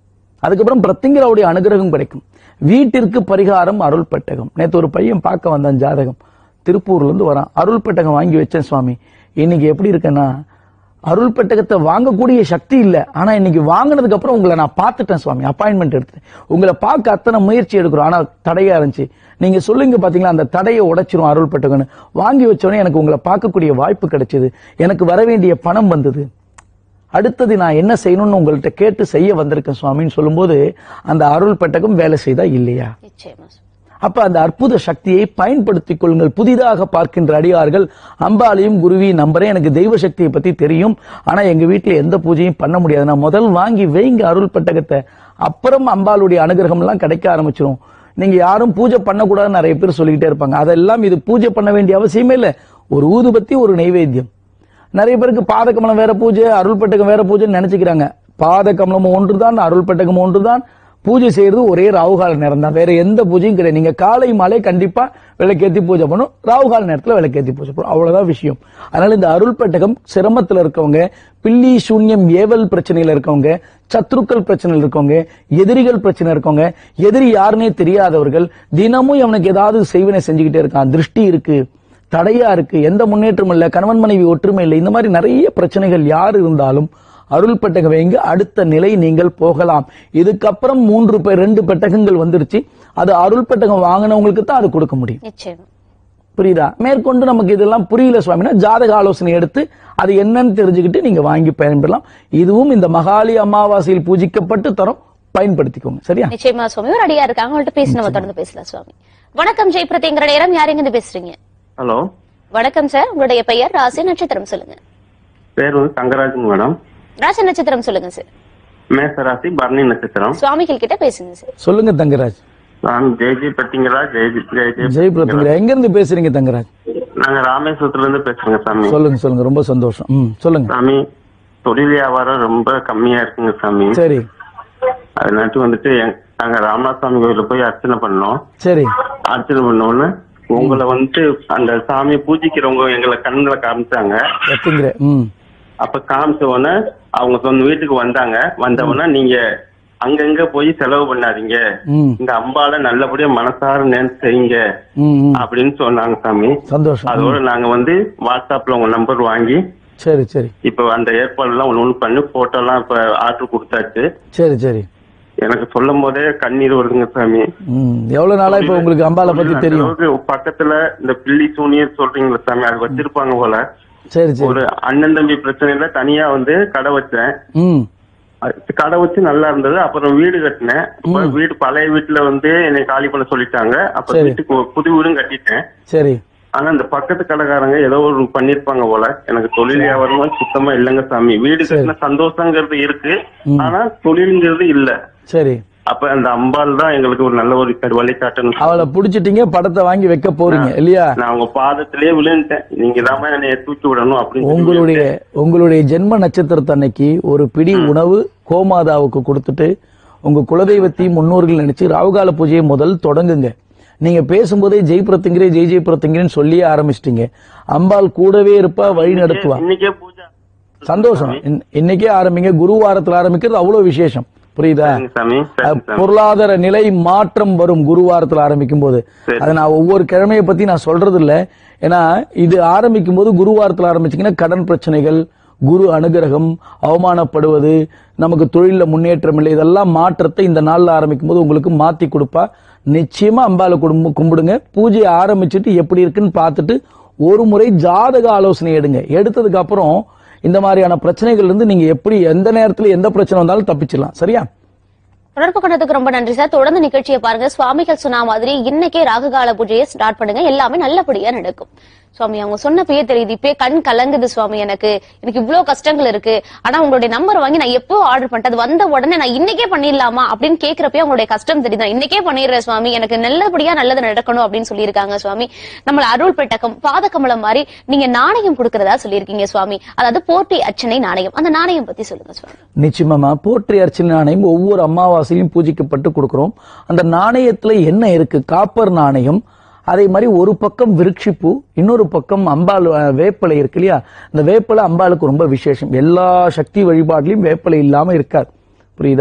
அதுக்கப்புறம் பிரத்திங்கராவுடைய அனுகிரகம் கிடைக்கும் வீட்டிற்கு பரிகாரம் அருள் பெட்டகம் நேத்து ஒரு பையன் பார்க்க வந்தான் ஜாதகம் திருப்பூர்ல இருந்து வரான் அருள் பெட்டகம் வாங்கி வச்சேன் சுவாமி இன்னைக்கு எப்படி இருக்கேன்னா அருள் பெட்டகத்தை வாங்கக்கூடிய சக்தி இல்ல ஆனா இன்னைக்கு வாங்கினதுக்கு அப்புறம் உங்களை நான் பார்த்துட்டேன் சுவாமி அப்பாயின்மெண்ட் எடுத்து உங்களை பார்க்க அத்தனை முயற்சி எடுக்கிறோம் ஆனா தடையா இருந்துச்சு நீங்க சொல்லுங்க பாத்தீங்களா அந்த தடையை உடைச்சிரும் அருள் பெட்டகம்னு வாங்கி வச்சோடனே எனக்கு உங்களை பார்க்கக்கூடிய வாய்ப்பு கிடைச்சது எனக்கு வர வேண்டிய பணம் வந்தது அடுத்தது நான் என்ன செய்யணும்னு உங்கள்கிட்ட கேட்டு செய்ய வந்திருக்கேன் சுவாமின்னு சொல்லும்போது அந்த அருள் பெட்டகம் வேலை செய்தா இல்லையா நிச்சயமா சுவாமி. அப்ப அந்த அற்புத சக்தியை பயன்படுத்திக் கொள்ளுங்கள் புதிதாக பார்க்கின்ற அடியார்கள் அம்பாலையும் குருவி நம்பரே எனக்கு தெய்வ சக்தியை பத்தி தெரியும் ஆனா எங்க வீட்டுல எந்த பூஜையும் பண்ண முடியாது நான் முதல் வாங்கி வைங்க அருள் பெட்டகத்தை அப்புறம் அம்பாளுடைய அனுகிரகம் எல்லாம் கிடைக்க ஆரம்பிச்சிரும் நீங்க யாரும் பூஜை பண்ணக்கூடாதுன்னு நிறைய பேர் சொல்லிக்கிட்டே இருப்பாங்க அதெல்லாம் இது பூஜை பண்ண வேண்டிய அவசியமே இல்லை ஒரு ஊதுபத்தி ஒரு நைவேத்தியம் நிறைய பேருக்கு பாத கமலம் வேற பூஜை அருள் பெட்டகம் வேற பூஜைன்னு நினைச்சுக்கிறாங்க பாத கமலம் ஒன்றுதான் அருள் பெட்டகம் ஒன்றுதான் பூஜை செய்யறது ஒரே ராவுகால நேரம் தான் வேற எந்த பூஜையும் கிடையாது நீங்க காலை மாலை கண்டிப்பா விளக்கேத்தி பூஜை பண்ணும் ராவுகால நேரத்துல விளக்கேத்தி பூஜை பண்ணும் அவ்வளவுதான் விஷயம் அதனால இந்த அருள் பெட்டகம் சிரமத்துல இருக்கவங்க பில்லி சூன்யம் ஏவல் பிரச்சனையில இருக்கவங்க சத்ருக்கள் பிரச்சனையில் இருக்கவங்க எதிரிகள் பிரச்சனை இருக்கவங்க எதிரி யாருன்னே தெரியாதவர்கள் தினமும் அவனுக்கு ஏதாவது செய்வினை செஞ்சுக்கிட்டே இருக்கான் திருஷ்டி இருக்கு தடையா இருக்கு எந்த முன்னேற்றமும் இல்ல கணவன் மனைவி ஒற்றுமை இல்லை இந்த மாதிரி நிறைய பிரச்சனைகள் யார் இருந்தாலும் அருள் பெட்டகம் வைங்க அடுத்த நிலை நீங்கள் போகலாம் இதுக்கப்புறம் மூன்று பேர் ரெண்டு பெட்டகங்கள் வந்துருச்சு அது அருள் பெட்டகம் வாங்கினவங்களுக்கு தான் அது கொடுக்க முடியும் நிச்சயமா புரியுதா மேற்கொண்டு நமக்கு இதெல்லாம் புரியல சுவாமினா ஜாதக ஆலோசனை எடுத்து அது என்னன்னு தெரிஞ்சுக்கிட்டு நீங்க வாங்கி பயன்பெறலாம் இதுவும் இந்த மகாலி அமாவாசையில் பூஜிக்கப்பட்டு தரும் பயன்படுத்திக்கோங்க சரியா நிச்சயமா சுவாமி ஒரு அடியா இருக்காங்க அவங்கள்ட்ட பேசி நம்ம தொடர்ந்து பேசலாம் சுவாமி வணக்கம் ஜெய் பிரதிங்கிற நேரம் யார் எங்க பேசுறீங்க ஹலோ வணக்கம் சார் உங்களுடைய பெயர் ராசி நட்சத்திரம் சொல்லுங்க பேர் வந்து தங்கராஜுங்க மேடம் ராசி நட்சத்திரம் சொல்லுங்க சார் மேசராசி பரணி நட்சத்திரம் சுவாமிகள் கிட்ட பேசுங்க சார் சொல்லுங்க தங்கராஜ் நான் ஜெய்ஜி பட்டிங்களா ஜெய் ஜெய் ஜெய் ஜெய் பிரதங்கரா எங்க இருந்து பேசுறீங்க தங்கராஜ் நாங்க ராமேஸ்வரத்துல இருந்து பேசுறோங்க சாமி சொல்லுங்க சொல்லுங்க ரொம்ப சந்தோஷம் ம் சொல்லுங்க சாமி தொழில் வியாபாரம் ரொம்ப கம்மியா இருக்குங்க சாமி சரி அதனாட்டு வந்துட்டு எங்க- நாங்க ராமநாதசாமி கோயில போய் அர்ச்சனை பண்ணோம் சரி அர்ச்சனை பண்ணோன்னு உங்களை வந்துட்டு அந்த சாமியை பூஜிக்கிறவங்க எங்களை கண்ணுல காமிச்சாங்க எத்துங்கிற ம் அப்ப காமிச்ச உடனே அவங்க சொந்த வீட்டுக்கு வந்தாங்க வந்த உடனே நீங்க அங்கங்க போய் செலவு பண்ணாதீங்க ம் இந்த அம்பால நல்லபடியா மனசார நினைச்சு செய்யுங்க ம் ம். அப்படின்னு சொன்னாங்க சாமி சந்தோஷம் அதோட நாங்க வந்து வாட்ஸ்அப்ல உங்க நம்பர் வாங்கி சரி சரி இப்ப அந்த ஏற்பாடு எல்லாம் ஒண்ணு ஒண்ணு பண்ணி போட்டோ எல்லாம் இப்ப ஆர்டர் கொடுத்தாச்சு சரி சரி எனக்கு சொல்லும் போதே கண்ணீர் வருதுங்க சாமி ம் எவ்வளவு நாளா இப்ப உங்களுக்கு அம்பாளை பத்தி தெரியும் அளவுக்கு பக்கத்துல இந்த பில்லி சூனியர் சொல்றீங்களா சாமி அது வச்சிருப்பாங்க போல சரி சரி ஒரு அண்ணன் தம்பி பிரச்சனையில தனியா வந்து கடை வச்சேன் ம் அது கடை வச்சு நல்லா இருந்தது அப்புறம் வீடு கட்டினேன் அப்ப வீடு பழைய வீட்டுல வந்து என்னை காலி பண்ண சொல்லிட்டாங்க அப்ப சரி. வீட்டுக்கு ஒரு புது வீடும் கட்டிட்டேன் சரி ஆனா இந்த பக்கத்து கடைக்காரங்க ஏதோ ஒரு பண்ணிருப்பாங்க போல எனக்கு தொழில் வியாபாரமா சுத்தமா இல்லைங்க சாமி வீடு கட்டின சந்தோஷங்கிறது இருக்கு ஆனா தொழிலுங்கிறது இல்ல சரி அப்ப அந்த அம்பாள் தான் எங்களுக்கு ஒரு நல்ல ஒரு கரு- வழிகாட்டணும் அவளை புடிச்சிட்டீங்க படத்தை வாங்கி வைக்க போறீங்க இல்லையா நான் உங்க பாதத்திலேயே விழுந்துட்டேன் நீங்க தான் என்னை தூக்கி விடணும் அப்படின்னு சொல்லி உங்களுடைய உங்களுடைய ஜென்ம நட்சத்திரத்தன்னைக்கு ஒரு பிடி உணவு கோமாதாவுக்கு கொடுத்துட்டு உங்க குலதெய்வத்தையும் முன்னோர்கள் நினைச்சு ராவுகால பூஜையை முதல் தொடங்குங்க நீங்க பேசும்போதே ஜெய் பிரத்திங்கிரே ஜெய் ஜெய் பிரத்திங்கிரேன்னு சொல்லியே ஆரம்பிச்சிட்டீங்க அம்பாள் கூடவே இருப்பா வழி நடத்துவா இன்னைக்கே பூஜை சந்தோஷம் இன்- இன்னைக்கே ஆரம்பிங்க குருவாரத்துல ஆரம்பிக்கிறது அவ்வளவு விசேஷம் புரியுதா சரிங்க சாமி அஹ், சரிங்க சாமி பொருளாதார நிலை மாற்றம் வரும் குருவாரத்துல ஆரம்பிக்கும் போது சரி. அதை நான் ஒவ்வொரு கிழமையை பத்தி நான் சொல்றது இல்ல ஏன்னா இது ஆரம்பிக்கும் போது குருவாரத்துல ஆரம்பிச்சீங்கன்னா கடன் பிரச்சனைகள் குரு அனுகிரகம் அவமானப்படுவது நமக்கு தொழில முன்னேற்றம் இல்லை இதெல்லாம் மாற்றத்தை இந்த நாள்ல ஆரம்பிக்கும் போது உங்களுக்கு மாத்தி கொடுப்பா நிச்சயமா அம்பால குடும்ப கும்பிடுங்க பூஜையை ஆரம்பிச்சுட்டு எப்படி இருக்குன்னு பார்த்துட்டு ஒரு முறை ஜாதக ஆலோசனை எடுங்க எடுத்ததுக்கு அப்புறம் இந்த மாதிரியான பிரச்சனைகள் இருந்து நீங்க எப்படி எந்த நேரத்துல எந்த பிரச்சனை வந்தாலும் தப்பிச்சிடலாம் சரியா தொடர்பு கொண்டதுக்கு ரொம்ப நன்றி சார் தொடர்ந்து நிகழ்ச்சியை பாருங்க சுவாமிகள் சொன்ன மாதிரி இன்னைக்கே ராகுகால பூஜையை ஸ்டார்ட் பண்ணுங்க எல்லாமே நல்லபடியா நடக்கும் சுவாமி அவங்க சொன்னப்பயே தெரியுது இப்பயே கண் கலங்குது சுவாமி எனக்கு எனக்கு இவ்வளவு கஷ்டங்கள் இருக்கு ஆனா உங்களுடைய நம்பர் வாங்கி நான் எப்போ ஆர்டர் பண்ணிட்டேன் அது வந்த உடனே நான் இன்னைக்கே பண்ணிடலாமா அப்படின்னு கேக்குறப்பயே உங்களுடைய கஷ்டம் தெரியுது நான் இன்னைக்கே பண்ணிடுறேன் சுவாமி எனக்கு நல்லபடியா நல்லது நடக்கணும் அப்படின்னு சொல்லியிருக்காங்க சுவாமி நம்மள அருள் பெட்டகம் பாதகமலம் மாதிரி நீங்க நாணயம் கொடுக்கறதா சொல்லியிருக்கீங்க சுவாமி அதாவது போட்டி அர்ச்சனை நாணயம் அந்த நாணயம் பத்தி சொல்லுங்க சுவாமி நிச்சயமா போற்றி அர்ச்சனை நாணயம் ஒவ்வொரு அமாவாசையும் பூஜிக்கப்பட்டு கொடுக்கிறோம் அந்த நாணயத்துல என்ன இருக்கு காப்பர் நாணயம் அதே மாதிரி ஒரு பக்கம் விருட்சிப்பூ இன்னொரு பக்கம் அம்பாள் அஹ், வேப்பிலை இருக்கு இல்லையா இந்த வேப்பிலை அம்பாளுக்கு ரொம்ப விசேஷம் எல்லா சக்தி வழிபாடுலயும் வேப்பிலை இல்லாம இருக்காது புரியுதா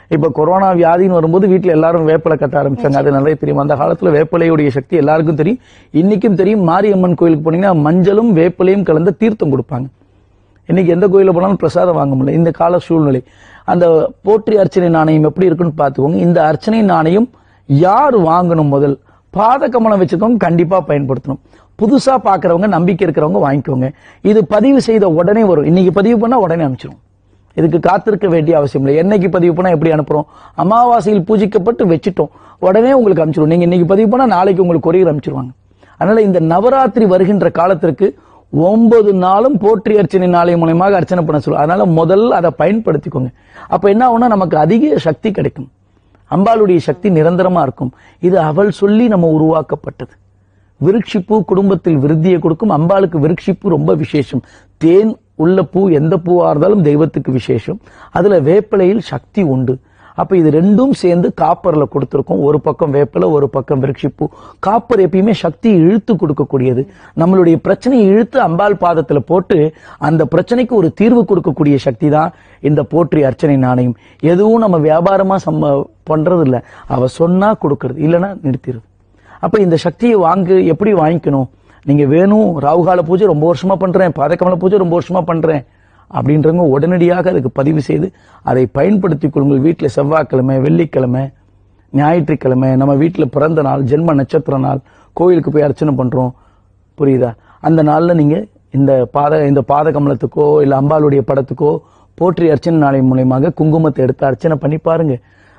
இப்ப கொரோனா வியாதின்னு வரும்போது வீட்டுல எல்லாரும் வேப்பிலை கட்ட ஆரம்பிச்சாங்க அது நிறைய தெரியும் அந்த காலத்துல வேப்பிலையுடைய சக்தி எல்லாருக்கும் தெரியும் இன்னைக்கும் தெரியும் மாரியம்மன் கோயிலுக்கு போனீங்கன்னா மஞ்சளும் வேப்பிலையும் கலந்த தீர்த்தம் கொடுப்பாங்க இன்னைக்கு எந்த கோயில போனாலும் பிரசாதம் வாங்க முடியல இந்த கால சூழ்நிலை அந்த போற்றி அர்ச்சனை நாணயம் எப்படி இருக்குன்னு பார்த்துக்கோங்க இந்த அர்ச்சனை நாணயம் யார் வாங்கணும் முதல் பாத கமலம் வச்சிருக்கவங்க கண்டிப்பா பயன்படுத்தணும் புதுசா பார்க்கறவங்க நம்பிக்கை இருக்கிறவங்க வாங்கிக்கோங்க இது பதிவு செய்த உடனே வரும் இன்னைக்கு பதிவு பண்ணா உடனே அனுப்பிச்சிரும் இதுக்கு காத்திருக்க வேண்டிய அவசியம் இல்லை என்னைக்கு பதிவு பண்ணா எப்படி அனுப்புறோம் அமாவாசையில் பூஜிக்கப்பட்டு வச்சுட்டோம் உடனே உங்களுக்கு அனுப்பிச்சிடும் நீங்க இன்னைக்கு பதிவு பண்ணா நாளைக்கு உங்களுக்கு கொரியர் அனுப்பிச்சிருவாங்க அதனால இந்த நவராத்திரி வருகின்ற காலத்திற்கு ஒன்பது நாளும் போற்றி அர்ச்சனை நாளை மூலயமாக அர்ச்சனை பண்ண சொல்லுவோம் அதனால முதல்ல அதை பயன்படுத்திக்கோங்க அப்ப என்ன ஆகும்னா நமக்கு அதிக சக்தி கிடைக்கும் அம்பாளுடைய சக்தி நிரந்தரமா இருக்கும் இது அவள் சொல்லி நம்ம உருவாக்கப்பட்டது விருட்சிப்பூ குடும்பத்தில் விருத்தியை கொடுக்கும் அம்பாளுக்கு விருட்சிப்பூ ரொம்ப விசேஷம் தேன் உள்ள பூ எந்த பூவா இருந்தாலும் தெய்வத்துக்கு விசேஷம் அதுல வேப்பிலையில் சக்தி உண்டு அப்ப இது ரெண்டும் சேர்ந்து காப்பர்ல கொடுத்திருக்கோம் ஒரு பக்கம் வேப்பிலை ஒரு பக்கம் விருட்சிப்பூ காப்பர் எப்பயுமே சக்தி இழுத்து கொடுக்கக்கூடியது நம்மளுடைய பிரச்சனையை இழுத்து அம்பாள் பாதத்துல போட்டு அந்த பிரச்சனைக்கு ஒரு தீர்வு கொடுக்கக்கூடிய சக்தி தான் இந்த போற்றி அர்ச்சனை நாணயம் எதுவும் நம்ம வியாபாரமா சம்ம பண்றது இல்ல அவ சொன்னா கொடுக்கறது இல்லைன்னா நிறுத்திடுது அப்ப இந்த சக்தியை வாங்க எப்படி வாங்கிக்கணும் நீங்க வேணும் ராகுகால பூஜை ரொம்ப வருஷமா பண்றேன் பாதகமல பூஜை ரொம்ப வருஷமா பண்றேன் அப்படின்றவங்க உடனடியாக அதுக்கு பதிவு செய்து அதை பயன்படுத்திக் கொள்ளுங்கள் வீட்டில் செவ்வாய்க்கிழமை வெள்ளிக்கிழமை ஞாயிற்றுக்கிழமை நம்ம வீட்டில் பிறந்த நாள் ஜென்ம நட்சத்திர நாள் கோயிலுக்கு போய் அர்ச்சனை பண்றோம் புரியுதா அந்த நாள்ல நீங்க இந்த பாத இந்த பாத கமலத்துக்கோ இல்ல அம்பாளுடைய படத்துக்கோ போற்றி அர்ச்சனை நாளை மூலயமாக குங்குமத்தை எடுத்து அர்ச்சனை பண்ணி பாருங்க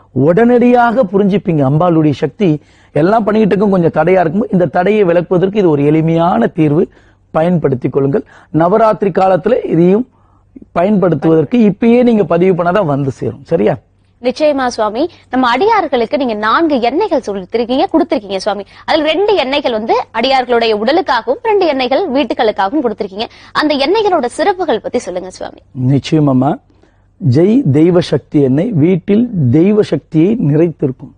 உடனடியாக புரிஞ்சுப்பீங்க அம்பாளுடைய சக்தி எல்லாம் பண்ணிக்கிட்டு இருக்கும் கொஞ்சம் தடையா இருக்கும் இந்த தடையை விளக்குவதற்கு இது ஒரு எளிமையான தீர்வு பயன்படுத்திக் கொள்ளுங்கள் நவராத்திரி காலத்துல இதையும் பயன்படுத்துவதற்கு இப்பயே நீங்க பதிவு பண்ணாதான் வந்து சேரும் சரியா நிச்சயமா சுவாமி நம்ம அடியார்களுக்கு நீங்க நான்கு எண்ணெய்கள் சொல்லிருக்கீங்க கொடுத்திருக்கீங்க சுவாமி அதுல ரெண்டு எண்ணெய்கள் வந்து அடியார்களுடைய உடலுக்காகவும் ரெண்டு எண்ணெய்கள் வீட்டுகளுக்காகவும் கொடுத்திருக்கீங்க அந்த எண்ணெய்களோட சிறப்புகள் பத்தி சொல்லுங்க சுவாமி நிச்சயமாமா ஜெய் தெய்வ சக்தி எண்ணெய் வீட்டில் தெய்வ சக்தியை நிறைத்திருக்கும்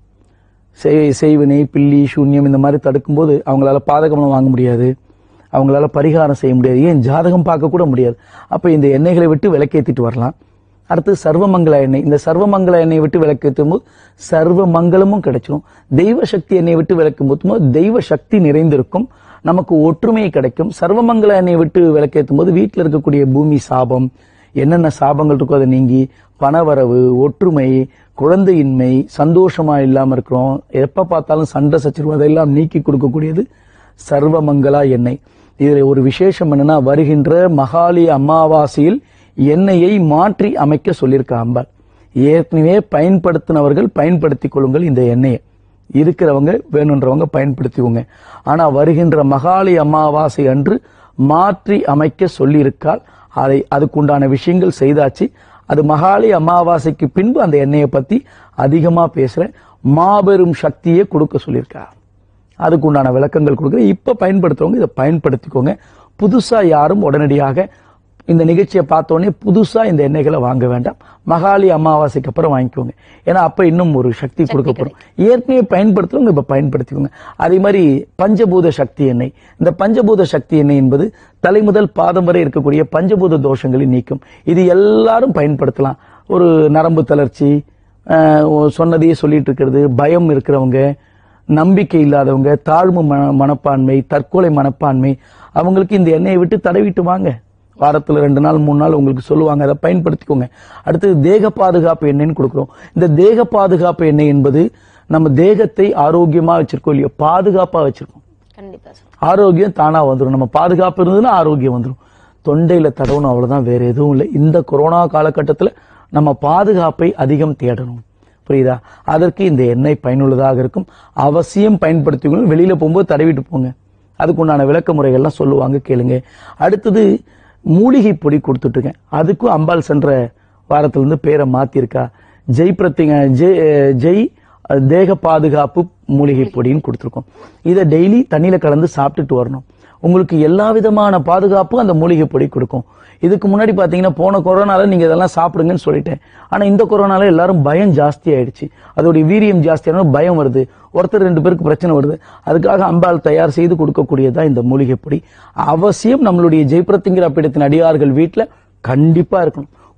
செய்- செய்வினை பில்லி சூன்யம் இந்த மாதிரி தடுக்கும்போது அவங்களால பாதகமலம் வாங்க முடியாது அவங்களால பரிகாரம் செய்ய முடியாது ஏன் ஜாதகம் பார்க்க கூட முடியாது அப்ப இந்த எண்ணெய்களை விட்டு விளக்கேத்திட்டு வரலாம் அடுத்து சர்வமங்கல எண்ணெய் இந்த சர்வமங்கல எண்ணெய் விட்டு விளக்கேற்றும் போது சர்வ மங்களமும் கிடைச்சிரும் தெய்வ சக்தி எண்ணெய் விட்டு விளக்கும் போது தெய்வ சக்தி நிறைந்திருக்கும் நமக்கு ஒற்றுமை கிடைக்கும் சர்வமங்கல எண்ணெய் விட்டு விளக்கேற்றும் போது வீட்டில் இருக்கக்கூடிய பூமி சாபம் என்னென்ன சாபங்கள் இருக்கோ அதை நீங்கி பணவரவு ஒற்றுமை குழந்தையின்மை சந்தோஷமா இல்லாம இருக்கிறோம் எப்ப பார்த்தாலும் சண்டை சச்சரவு அதெல்லாம் நீக்கி கொடுக்கக்கூடியது சர்வமங்களா எண்ணெய் இதுல ஒரு விசேஷம் என்னன்னா வருகின்ற மகாலி அமாவாசையில் எண்ணெயை மாற்றி அமைக்க சொல்லியிருக்க அம்பாள் ஏற்கனவே பயன்படுத்தினவர்கள் பயன்படுத்திக் கொள்ளுங்கள் இந்த எண்ணெயை இருக்கிறவங்க வேணுன்றவங்க பயன்படுத்திக்கோங்க ஆனா வருகின்ற மகாலி அமாவாசை அன்று மாற்றி அமைக்க சொல்லியிருக்கால் அதை அதுக்குண்டான விஷயங்கள் செய்தாச்சு அது மகாலி அமாவாசைக்கு பின்பு அந்த எண்ணெயை பத்தி அதிகமா பேசுறேன் மாபெரும் சக்தியை கொடுக்க சொல்லியிருக்கா அதுக்கு உண்டான விளக்கங்கள் கொடுக்குறேன் இப்ப பயன்படுத்துறவங்க இதை பயன்படுத்திக்கோங்க புதுசா யாரும் உடனடியாக இந்த நிகழ்ச்சியை பார்த்த உடனே புதுசா இந்த எண்ணெய்களை வாங்க வேண்டாம் மகாலி அமாவாசைக்கு அப்புறம் வாங்கிக்கோங்க ஏன்னா அப்ப இன்னும் ஒரு சக்தி கொடுக்கப்படும் ஏற்கனவே பயன்படுத்துறவங்க இப்ப பயன்படுத்திக்கோங்க அதே மாதிரி பஞ்சபூத சக்தி எண்ணெய் இந்த பஞ்சபூத சக்தி எண்ணெய் என்பது தலை முதல் பாதம் வரை இருக்கக்கூடிய பஞ்சபூத தோஷங்களை நீக்கும் இது எல்லாரும் பயன்படுத்தலாம் ஒரு நரம்பு தளர்ச்சி ஆஹ், சொன்னதையே சொல்லிட்டு இருக்கிறது பயம் இருக்கிறவங்க நம்பிக்கை இல்லாதவங்க தாழ்வு மன- மனப்பான்மை தற்கொலை மனப்பான்மை அவங்களுக்கு இந்த எண்ணெயை விட்டு தடவிட்டு வாங்க வாரத்துல ரெண்டு நாள் மூணு நாள் உங்களுக்கு சொல்லுவாங்க அதை பயன்படுத்திக்கோங்க அடுத்தது தேக பாதுகாப்பு எண்ணெய்னு கொடுக்குறோம் இந்த தேக பாதுகாப்பு எண்ணெய் என்பது நம்ம தேகத்தை ஆரோக்கியமா வச்சிருக்கோம் இல்லையோ பாதுகாப்பா வச்சிருக்கோம் கண்டிப்பா சுவாமி. ஆரோக்கியம் தானா வந்துடும் நம்ம பாதுகாப்பு இருந்ததுன்னா ஆரோக்கியம் வந்துடும் தொண்டையில தடவணும் அவ்வளவுதான் வேற எதுவும் இல்லை இந்த கொரோனா காலகட்டத்துல நம்ம பாதுகாப்பை அதிகம் தேடணும் புரியுதா அதற்கு இந்த எண்ணெய் பயனுள்ளதாக இருக்கும் அவசியம் பயன்படுத்திக்கணும் வெளியில போகும்போது தடவிட்டு போங்க அதுக்குண்டான விளக்க முறைகள்லாம் சொல்லுவாங்க கேளுங்க அடுத்தது மூலிகை பொடி கொடுத்துட்டு இருக்கேன் அதுக்கும் அம்பாள் சென்ற வாரத்துல இருந்து பேரை மாத்திருக்கா ஜெய் பிரத்திங்க ஜெய் ஜெய் தேக பாதுகாப்பு மூலிகை பொடின்னு கொடுத்துருக்கோம் இதை டெய்லி தண்ணியில கலந்து சாப்பிட்டுட்டு வரணும் உங்களுக்கு எல்லா விதமான பாதுகாப்பும் அந்த மூலிகை பொடி கொடுக்கும் இதுக்கு முன்னாடி பாத்தீங்கன்னா போன கொரோனால நீங்க இதெல்லாம் சாப்பிடுங்கன்னு சொல்லிட்டேன் ஆனா இந்த கொரோனால எல்லாரும் பயம் ஜாஸ்தி ஆயிடுச்சு அதோடைய வீரியம் ஜாஸ்தியான பயம் வருது ஒருத்தர் ரெண்டு பேருக்கு பிரச்சனை வருது அதுக்காக அம்பாள் தயார் செய்து கொடுக்கக்கூடியதுதான் இந்த மூலிகை பொடி அவசியம் நம்மளுடைய ஜெயபிரத்திங்கிற பீடத்தின் அடியார்கள் வீட்டுல கண்டிப்பா இருக்கணும்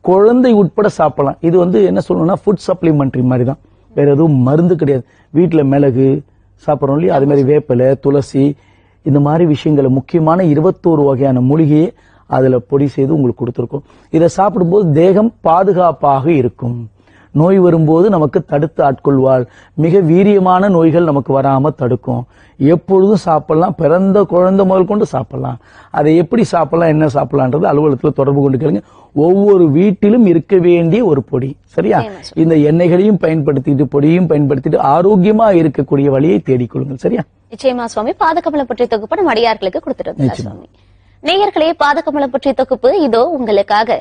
குழந்தை உட்பட சாப்பிடலாம் இது வந்து என்ன சொல்லணும்னா ஃபுட் சப்ளிமெண்ட்ரி மாதிரி தான் வேற எதுவும் மருந்து கிடையாது வீட்டுல மிளகு சாப்பிட்றோம் இல்லையா அது மாதிரி வேப்பிலை துளசி இந்த மாதிரி விஷயங்களை முக்கியமான இருபத்தோரு வகையான மூலிகையை அதுல பொடி செய்து உங்களுக்கு கொடுத்துருக்கோம் இதை சாப்பிடும்போது தேகம் பாதுகாப்பாக இருக்கும் நோய் வரும்போது நமக்கு தடுத்து ஆட்கொள்வாள் மிக வீரியமான நோய்கள் நமக்கு வராம தடுக்கும் எப்பொழுதும் சாப்பிடலாம் பிறந்த குழந்தை முதல் கொண்டு சாப்பிடலாம் அதை எப்படி சாப்பிடலாம் என்ன சாப்பிடலான்றது அலுவலகத்தில் தொடர்பு கொண்டு கேளுங்க ஒவ்வொரு வீட்டிலும் இருக்க வேண்டிய ஒரு பொடி சரியா இந்த எண்ணெய்களையும் பயன்படுத்திட்டு பொடியும் பயன்படுத்திட்டு ஆரோக்கியமா இருக்கக்கூடிய வழியை தேடிக்கொள்ளுங்கள் சரியா நிச்சயமா சுவாமி பாதகமலம் பற்றிய தொகுப்பு நம்ம அடியார்களுக்கு கொடுத்துட்டு வந்தோம் நிச்சயமா. சுவாமி நேயர்களே பாதகமலம் பற்றிய தொகுப்பு இதோ உங்களுக்காக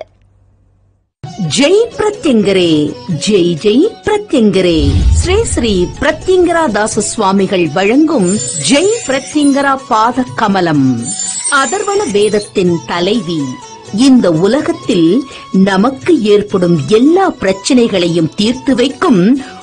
ஜெய் பிரத்யங்கரே ஜெய் ஜெய் பிரத்யங்கரே ஸ்ரீ ஸ்ரீ பிரத்யங்கரா தாச சுவாமிகள் வழங்கும் ஜெய் பிரத்யங்கரா பாத கமலம் அதர்வன வேதத்தின் தலைவி இந்த உலகத்தில் நமக்கு ஏற்படும் எல்லா பிரச்சனைகளையும் தீர்த்து வைக்கும்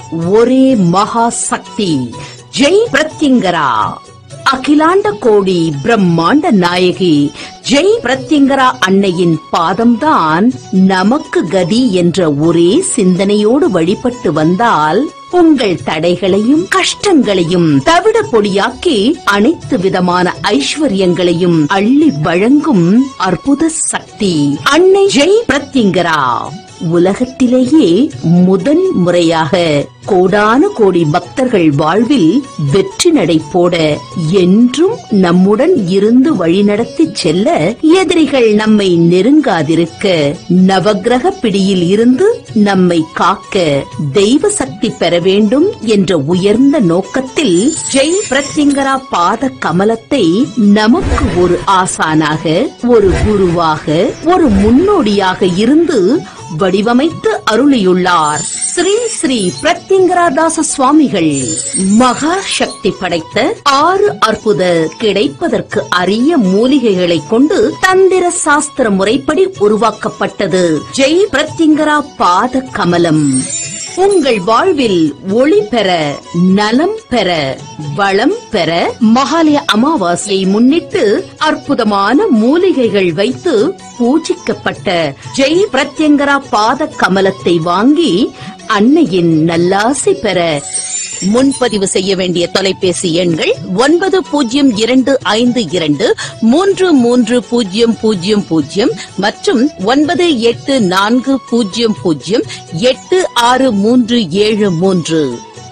ஒரே மகா சக்தி ஜெய் பிரத்யங்கரா அகிலாண்ட கோடி பிரம்மாண்ட நாயகி ஜெய் பிரத்யங்கரா அன்னையின் பாதம்தான் நமக்கு கதி என்ற ஒரே சிந்தனையோடு வழிபட்டு வந்தால் உங்கள் தடைகளையும் கஷ்டங்களையும் தவிட பொடியாக்கி அனைத்து விதமான ஐஸ்வர்யங்களையும் அள்ளி வழங்கும் அற்புத சக்தி அன்னை ஜெய் பிரத்யங்கரா உலகத்திலேயே முதன் முறையாக கோடான கோடி பக்தர்கள் வாழ்வில் வெற்றி நடை போட என்றும் நம்முடன் இருந்து வழிநடத்தி செல்ல எதிரிகள் நம்மை நெருங்காதிருக்க நவக்கிரக பிடியில் இருந்து நம்மை காக்க தெய்வ சக்தி பெற வேண்டும் என்ற உயர்ந்த நோக்கத்தில் ஜெய் பிரத்யங்கரா பாத கமலத்தை நமக்கு ஒரு ஆசானாக ஒரு குருவாக ஒரு முன்னோடியாக இருந்து வடிவமைத்து அருளியுள்ளார் ஸ்ரீ ஸ்ரீ பிரத்யங்கராதாச சுவாமிகள் மகா சக்தி படைத்த ஆறு அற்புத கிடைப்பதற்கு அரிய மூலிகைகளை கொண்டு தந்திர சாஸ்திர முறைப்படி உருவாக்கப்பட்டது ஜெய் பிரத்யங்கரா பாத கமலம் உங்கள் வாழ்வில் ஒளி பெற நலம் பெற வளம் பெற மகாலய அமாவாசையை முன்னிட்டு அற்புதமான மூலிகைகள் வைத்து பூஜிக்கப்பட்ட ஜெய் பிரத்யங்கரா பாத கமலத்தை வாங்கி அன்னையின் நல்லாசி பெற முன்பதிவு செய்ய வேண்டிய தொலைபேசி எண்கள் ஒன்பது பூஜ்ஜியம் இரண்டு ஐந்து இரண்டு மூன்று மூன்று பூஜ்ஜியம் பூஜ்ஜியம் பூஜ்ஜியம் மற்றும் ஒன்பது எட்டு நான்கு பூஜ்ஜியம் பூஜ்ஜியம் எட்டு ஆறு மூன்று ஏழு மூன்று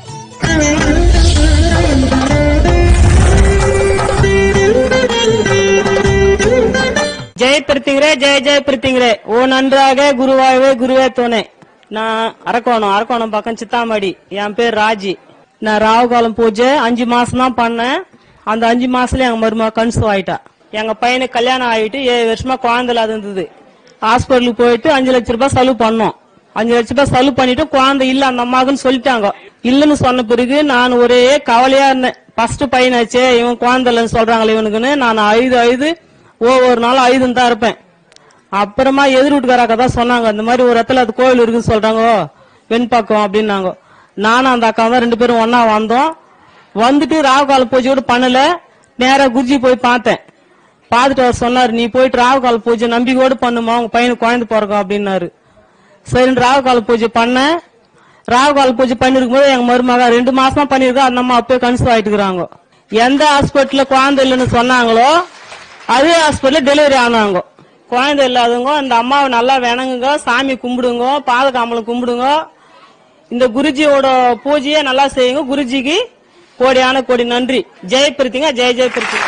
ஜெய் பிரித்திங்கரே ஜெய ஜெய பிரித்திங்கரே ஓ நன்றாக குருவாகவே குருவே துணை நான் அரக்கோணம் அரக்கோணம் பக்கம் சித்தாமடி என் பேர் ராஜி நான் ராவுகாலம் பூஜை அஞ்சு மாசம் தான் பண்ணேன் அந்த அஞ்சு மாசத்துல எங்க மருமக கன்சீவ் ஆயிட்டா எங்க பையனுக்கு கல்யாணம் ஆயிட்டு ஏழு வருஷமா குழந்தை இல்லாத இருந்தது ஹாஸ்பிட்டலுக்கு போயிட்டு அஞ்சு லட்ச ரூபாய் செலவு பண்ணோம் அஞ்சு லட்ச ரூபாய் செலவு பண்ணிட்டு குழந்தை இல்ல அந்த அம்மாக்குன்னு சொல்லிட்டாங்க இல்லன்னு சொன்ன பிறகு நான் ஒரே கவலையா இருந்தேன் ஃபர்ஸ்ட் பையனாச்சே இவன் குழந்தை இல்லைன்னு சொல்றாங்களே இவனுக்குன்னு நான் அழுது அழுது ஒவ்வொரு நாளும் அழுதுன்னு தான் இருப்பேன் அப்புறமா எதிர் வீட்டுக்காராக்க தான் சொன்னாங்க இந்த மாதிரி ஒரு இடத்துல அது கோயில் இருக்குன்னு சொல்றாங்க வெண்பாக்கம் அப்படின்னாங்க நானும் அந்த அக்கா தான் ரெண்டு பேரும் ஒண்ணா வந்தோம் வந்துட்டு ராகுகால பூஜை கூட பண்ணல நேரா குருஜி போய் பார்த்தேன் பார்த்துட்டு அவர் சொன்னாரு நீ போயிட்டு ராகுகால பூஜை நம்பிக்கையோடு பண்ணுமா உங்க பையனுக்கு குழந்தை பிறக்கும் அப்படின்னாரு சரி ராகுகால பூஜை பண்ணேன் ராகுகால பூஜை பண்ணிருக்கும் போது எங்க மருமக ரெண்டு மாசமா பண்ணிருக்கோம் அந்த அம்மா அப்பயே கன்சீவ் ஆயிட்டு இருக்கிறாங்க எந்த ஹாஸ்பிட்டல்ல குழந்தை இல்லைன்னு சொன்னாங்களோ அதே ஹாஸ்பிட்டல்ல டெலிவரி ஆனாங்க குழந்தை இல்லாதவங்க அந்த அம்மாவை நல்லா வணங்குங்க சாமி கும்பிடுங்க பாதகாமலை கும்பிடுங்க இந்த குருஜியோட பூஜையை நல்லா செய்யுங்க குருஜிக்கு கோடியான கோடி நன்றி ஜெய பிரித்திங்க ஜெய ஜெய பிரித்திங்க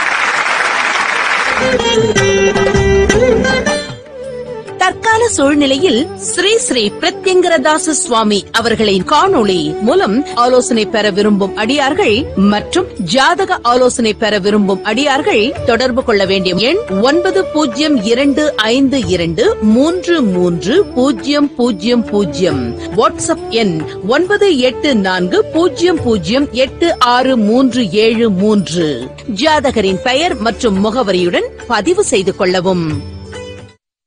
தற்கால சூழ்நிலையில் ஸ்ரீ ஸ்ரீ பிரத்யங்கரதாச சுவாமி அவர்களின் காணொளி மூலம் ஆலோசனை பெற விரும்பும் அடியார்கள் மற்றும் ஜாதக ஆலோசனை பெற விரும்பும் அடியார்கள் தொடர்பு கொள்ள வேண்டிய எண் ஒன்பது பூஜ்ஜியம் இரண்டு ஐந்து இரண்டு மூன்று மூன்று பூஜ்ஜியம் பூஜ்ஜியம் பூஜ்ஜியம் வாட்ஸ்அப் எண் ஒன்பது எட்டு நான்கு பூஜ்ஜியம் பூஜ்ஜியம் எட்டு ஆறு மூன்று ஏழு மூன்று ஜாதகரின் பெயர் மற்றும் முகவரியுடன் பதிவு செய்து கொள்ளவும்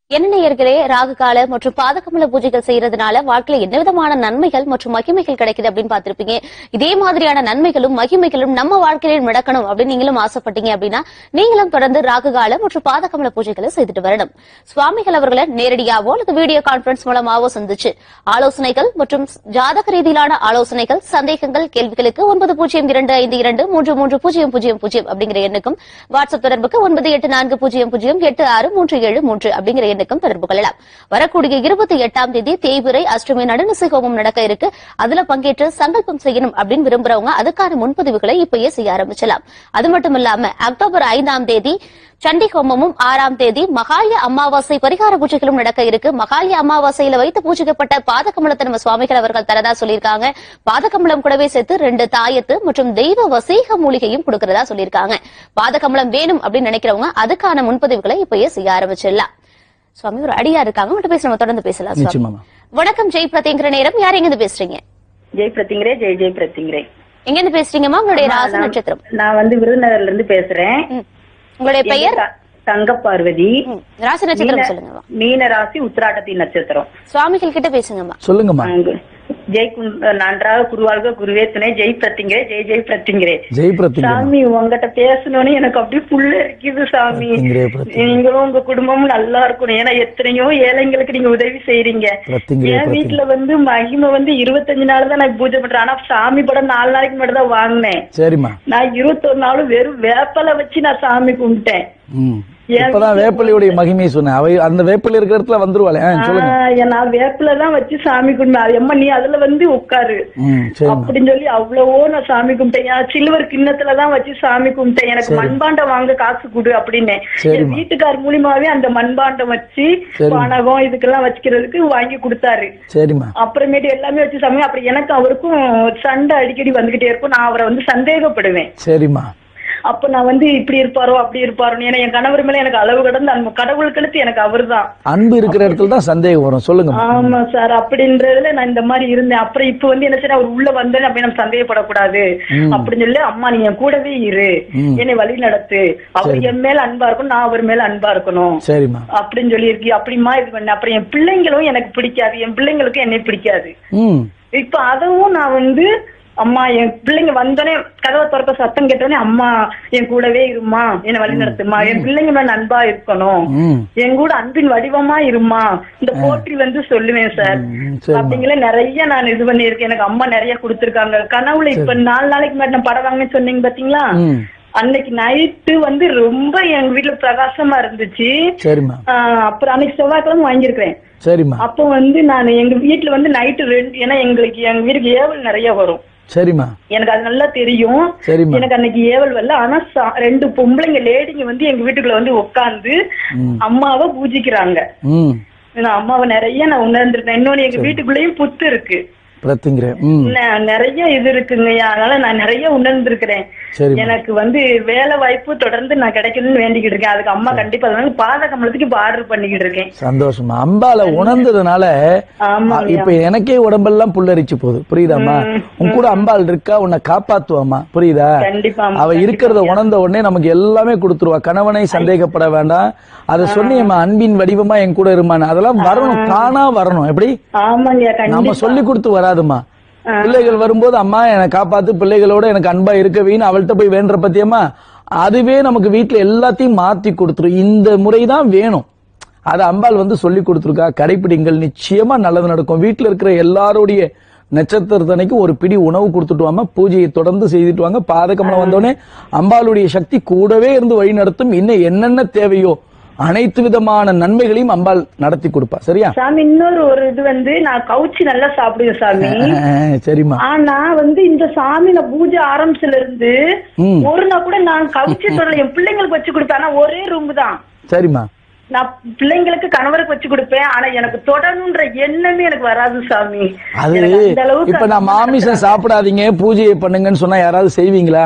என்ன நேயர்களே ராகு கால மற்றும் பாதகமல பூஜைகள் செய்யறதுனால வாழ்க்கையில என்ன விதமான நன்மைகள் மற்றும் மகிமைகள் கிடைக்குது அப்படின்னு பார்த்திருப்பீங்க இதே மாதிரியான நன்மைகளும் மகிமைகளும் நம்ம வாழ்க்கையில நடக்கணும் அப்படின்னு நீங்களும் ஆசைப்பட்டீங்க அப்படின்னா நீங்களும் தொடர்ந்து ராகு கால மற்றும் பாதகமல பூஜைகளை செய்துட்டு வரணும் சுவாமிகள் அவர்களை நேரடியாவோ அல்லது வீடியோ கான்பரன்ஸ் மூலமாவோ சந்திச்சு ஆலோசனைகள் மற்றும் ஜாதக ரீதியிலான ஆலோசனைகள் சந்தேகங்கள் கேள்விகளுக்கு ஒன்பது பூஜ்ஜியம் இரண்டு ஐந்து இரண்டு மூன்று மூன்று பூஜ்ஜியம் பூஜ்ஜியம் பூஜ்ஜியம் அப்படிங்கிற எண்ணுக்கும் வாட்ஸ்அப் தொடர்புக்கு ஒன்பது எட்டு நான்கு பூஜ்ஜியம் பூஜ்ஜியம் எட்டு ஆறு மூன்று ஏழு மூன்று அப்படிங்கிற எண்ணுக்கும் தொடர்பு கொள்ளலாம் வரக்கூடிய இருபத்தி எட்டாம் தேதி தேய்பிரை அஷ்டமி நடுநிசை ஹோமம் நடக்க இருக்கு அதுல பங்கேற்று சங்கல்பம் செய்யணும் அப்படின்னு விரும்புறவங்க அதுக்கான முன்பதிவுகளை இப்பயே செய்ய ஆரம்பிச்சலாம் அது மட்டும் இல்லாம அக்டோபர் ஐந்தாம் தேதி சண்டி ஹோமமும் ஆறாம் தேதி மகாலய அமாவாசை பரிகார பூஜைகளும் நடக்க இருக்கு மகாலய அமாவாசையில வைத்து பூஜிக்கப்பட்ட பாதகமலத்தை நம்ம சுவாமிகள் அவர்கள் தரதா சொல்லியிருக்காங்க பாதகமலம் கூடவே சேர்த்து ரெண்டு தாயத்து மற்றும் தெய்வ வசீக மூலிகையும் கொடுக்கறதா சொல்லியிருக்காங்க பாதகமலம் வேணும் அப்படின்னு நினைக்கிறவங்க அதுக்கான முன்பதிவுகளை இப்பயே செய்ய ஆரம்பிச்சிடலாம் சுவாமி ஒரு அடியா இருக்காங்க உங்கள்ட்ட பேச நம்ம தொடர்ந்து பேசலாம் சுவாமி. நிச்சயமாமா வணக்கம் ஜெய் பிரதேங்கிற நேரம் யார் எங்க இருந்து பேசுறீங்க ஜெய் பிரத்திங்கரே ஜெய் ஜெய் பிரத்திங்கரே எங்க இருந்து பேசுறீங்கம்மா உங்களுடைய ராசி நான்- நட்சத்திரம் நான் வந்து விருதுநகர்ல இருந்து பேசுறேன் ம். உங்களுடைய பெயர் த- தங்க பார்வதி ம். ராசி நட்சத்திரம் சொல்லுங்கம்மா மீன ராசி உத்திராட்டத்தின் நட்சத்திரம் சுவாமிகள் கிட்ட பேசுங்கம்மா சொல்லுங்கம்மா அங்கு ஜெய் குன்- நன்றாக குருவாழ்க குருவே துணை ஜெய் பிரத்திங்கரே ஜெய் ஜெய் பிரத்திங்கரே ஜெய் பிரத்திங்கரே சாமி உங்ககிட்ட பேசணும்னு எனக்கு அப்படியே புள்ள இருக்குது சாமி பிரத்திங்கரே, பிரத்திங்கரே. நீங்களும் உங்க குடும்பமும் நல்லா இருக்கணும் ஏன்னா எத்தனையோ ஏழைங்களுக்கு நீங்க உதவி செய்றீங்க பிரத்திங்கரே, என் வீட்டுல வந்து மகிமை வந்து இருபத்தஞ்சு நாள் தான் நான் பூஜை பண்றேன் ஆனா சாமி படம் நாலு நாளைக்கு மட்டும் தான் வாங்கினேன் சரிம்மா நான் இருபத்தொரு நாளும் வெறும் வேப்பலை வச்சு நான் சாமி கும்பிட்டேன் ம் என் இப்பதான் வேப்பிலையுடைய மகிமையை சொன்னேன் அவை அந்த வேப்பிலை இருக்கிற இடத்துல வந்துருவாளே ஆ, சொல்லுங்க ஆஹ் நான் வேப்பில தான் வச்சு சாமி கும்பிட்டேன் அம்மா நீ அதுல வந்து உட்காரு ம் சரிம்மா அப்படின்னு சொல்லி அவ்வளவோ நான் சாமி கும்பிட்டேன் என் சில்வர் கிண்ணத்துல தான் வச்சு சாமி கும்பிட்டேன் எனக்கு மண்பாண்டம் வாங்க காசு கொடு அப்படின்னு என் சரிம்மா. வீட்டுக்கார் மூலியமாவே அந்த மண்பாண்டம் வச்சு சரிம்மா. பானகம் இதுக்கெல்லாம் வச்சுக்கிறதுக்கு வாங்கி கொடுத்தாரு சரிம்மா அப்புறமேட்டு எல்லாமே வச்சு சாமி அப்புறம் எனக்கு அவருக்கும் சண்டை அடிக்கடி வந்துகிட்டே இருக்கும் நான் அவரை வந்து சந்தேகப்படுவேன் சரிம்மா அப்ப நான் வந்து இப்படி இருப்பாரோ அப்படி இருப்பாரோ ஏன்னா என் கணவர் மேல எனக்கு அளவு கடந்து அந்த கடவுள் கழுத்து எனக்கு அவர்தான் அன்பு இருக்கிற இடத்துல தான் சந்தேகம் வரும் சொல்லுங்கம்மா ஆமா சார் அப்படின்றதுல நான் இந்த மாதிரி இருந்தேன் அப்புறம் இப்ப வந்து என்ன செய்ய அவர் உள்ள வந்தேன் அப்படி நம்ம சந்தேகப்படக்கூடாது அப்படின்னு சொல்லி அம்மா நீ என் கூடவே இரு என்னை வழி நடத்து அவர் என் மேல அன்பா இருக்கணும் நான் அவர் மேல அன்பா இருக்கணும் சரிம்மா அப்படின்னு சொல்லி இருக்கி அப்படிமா இது பண்ண அப்புறம் என் பிள்ளைங்களும் எனக்கு பிடிக்காது என் பிள்ளைங்களுக்கும் என்னை பிடிக்காது ம் இப்ப அதுவும் நான் வந்து அம்மா என் பிள்ளைங்க வந்தோடனே கதவை திறக்க சத்தம் கேட்டோடனே அம்மா என் கூடவே இருமா என்னை வழி நடத்துமா என் பிள்ளைங்க மேல அன்பா இருக்கணும் ம் என் கூட அன்பின் வடிவமா இருமா இந்த போற்றி வந்து சொல்லுவேன் சார் ம், சரிம்மா அப்படிங்களே நிறைய நான் இது பண்ணியிருக்கேன் எனக்கு அம்மா நிறைய கொடுத்திருக்காங்க கனவுல இப்ப நாலு நாளைக்கு முன்னாடி நான் படம் வாங்கினேன்னு சொன்னீங்க பாத்தீங்களா ம் அன்னைக்கு நைட்டு வந்து ரொம்ப எங்க வீட்டுல பிரகாசமா இருந்துச்சு சரிம்மா ஆஹ் அப்புறம் அன்னைக்கு செவ்வாய்க்கிழமை வாங்கியிருக்கிறேன் சரிம்மா அப்போ வந்து நான் எங்க வீட்டுல வந்து நைட்டு ரெண்டு ஏன்னா எங்களுக்கு எங்க வீட்டுக்கு ஏவல் நிறைய வரும் சரிம்மா எனக்கு அது நல்லா தெரியும் சரிம்மா எனக்கு அன்னைக்கு ஏவல் வரல ஆனா சா- ரெண்டு பொம்பளைங்க லேடிங்க வந்து எங்க வீட்டுக்குள்ள வந்து உட்கார்ந்து அம்மாவை பூஜிக்கிறாங்க ம் நான் அம்மாவை நிறைய நான் உணர்ந்திருக்கேன் இன்னொன்னு எங்க வீட்டுக்குள்ளேயும் புத்து இருக்கு பிரத்திங்கிற ம் ந- நிறைய இது இருக்குங்கய்யா அதனால நான் நிறைய உணர்ந்திருக்கிறேன் சரிம்மா எனக்கு வந்து வேலை வாய்ப்பு தொடர்ந்து நான் கிடைக்கணும்னு வேண்டிக்கிட்டு இருக்கேன் அதுக்கு அம்மா கண்டிப்பா அதனால பாத கமலத்துக்கு இப்ப ஆர்டர் பண்ணிக்கிட்டு இருக்கேன் சந்தோஷமா அம்பால உணர்ந்ததுனால ஆமா அ, இப்ப எனக்கே உடம்பெல்லாம் புல்லரிச்சு போகுது புரியுதாம்மா உன் கூட அம்பாள் இருக்கா உன்னை காப்பாத்துவாமா புரியுதா கண்டிப்பா அவ இருக்கிறத உணர்ந்த உடனே நமக்கு எல்லாமே கொடுத்துருவா கணவனை சந்தேகப்பட வேண்டாம் அதை சொன்னியம்மா அன்பின் வடிவமா என் கூட இருமான்னு அதெல்லாம் வரணும் தானா வரணும் எப்படி ஆமாங்க நம்ம கண்டிப்பா சொல்லி கொடுத்து வராதுமா பிள்ளைகள் வரும்போது அம்மா என்னை காப்பாத்து பிள்ளைகளோட எனக்கு அன்பா இருக்க வீண் அவள்கிட்ட போய் வேண்ட பத்தியம்மா அதுவே நமக்கு வீட்டுல எல்லாத்தையும் மாத்தி கொடுத்துரும் இந்த முறைதான் வேணும் அதை அம்பாள் வந்து சொல்லி கொடுத்துருக்கா கடைப்பிடிங்கள் நிச்சயமா நல்லது நடக்கும் வீட்டுல இருக்கிற எல்லாருடைய நட்சத்திரத்தனைக்கு ஒரு பிடி உணவு கொடுத்துட்டு வாங்க பூஜையை தொடர்ந்து செய்துட்டு வாங்க பாதகமலம் வந்தோடனே அம்பாளுடைய சக்தி கூடவே இருந்து வழி நடத்தும் இன்னும் என்னென்ன தேவையோ அனைத்து விதமான நன்மைகளையும் அம்பாள் நடத்தி கொடுப்பா சரியா சாமி இன்னொரு ஒரு இது வந்து நான் கவுச்சி நல்லா சாப்பிடுவேன் சாமி அஹ், சரிம்மா ஆனா வந்து இந்த சாமி நான் பூஜை ஆரம்பிச்சதுல இருந்து ம். ஒரு நாள் கூட நான் கவுச்சி தொடல என் பிள்ளைங்களுக்கு வச்சு கொடுப்பேன் ஆனா ஒரே ரூம் தான் சரிம்மா நான் பிள்ளைங்களுக்கு கணவருக்கு வச்சு கொடுப்பேன் ஆனா எனக்கு தொடரணுன்ற எண்ணமே எனக்கு வராது சாமி அது எனக்கு அந்த அளவுக்கு இப்ப நான் மாமிசம் சாப்பிடாதீங்க பூஜையை பண்ணுங்கன்னு சொன்னா யாராவது செய்வீங்களா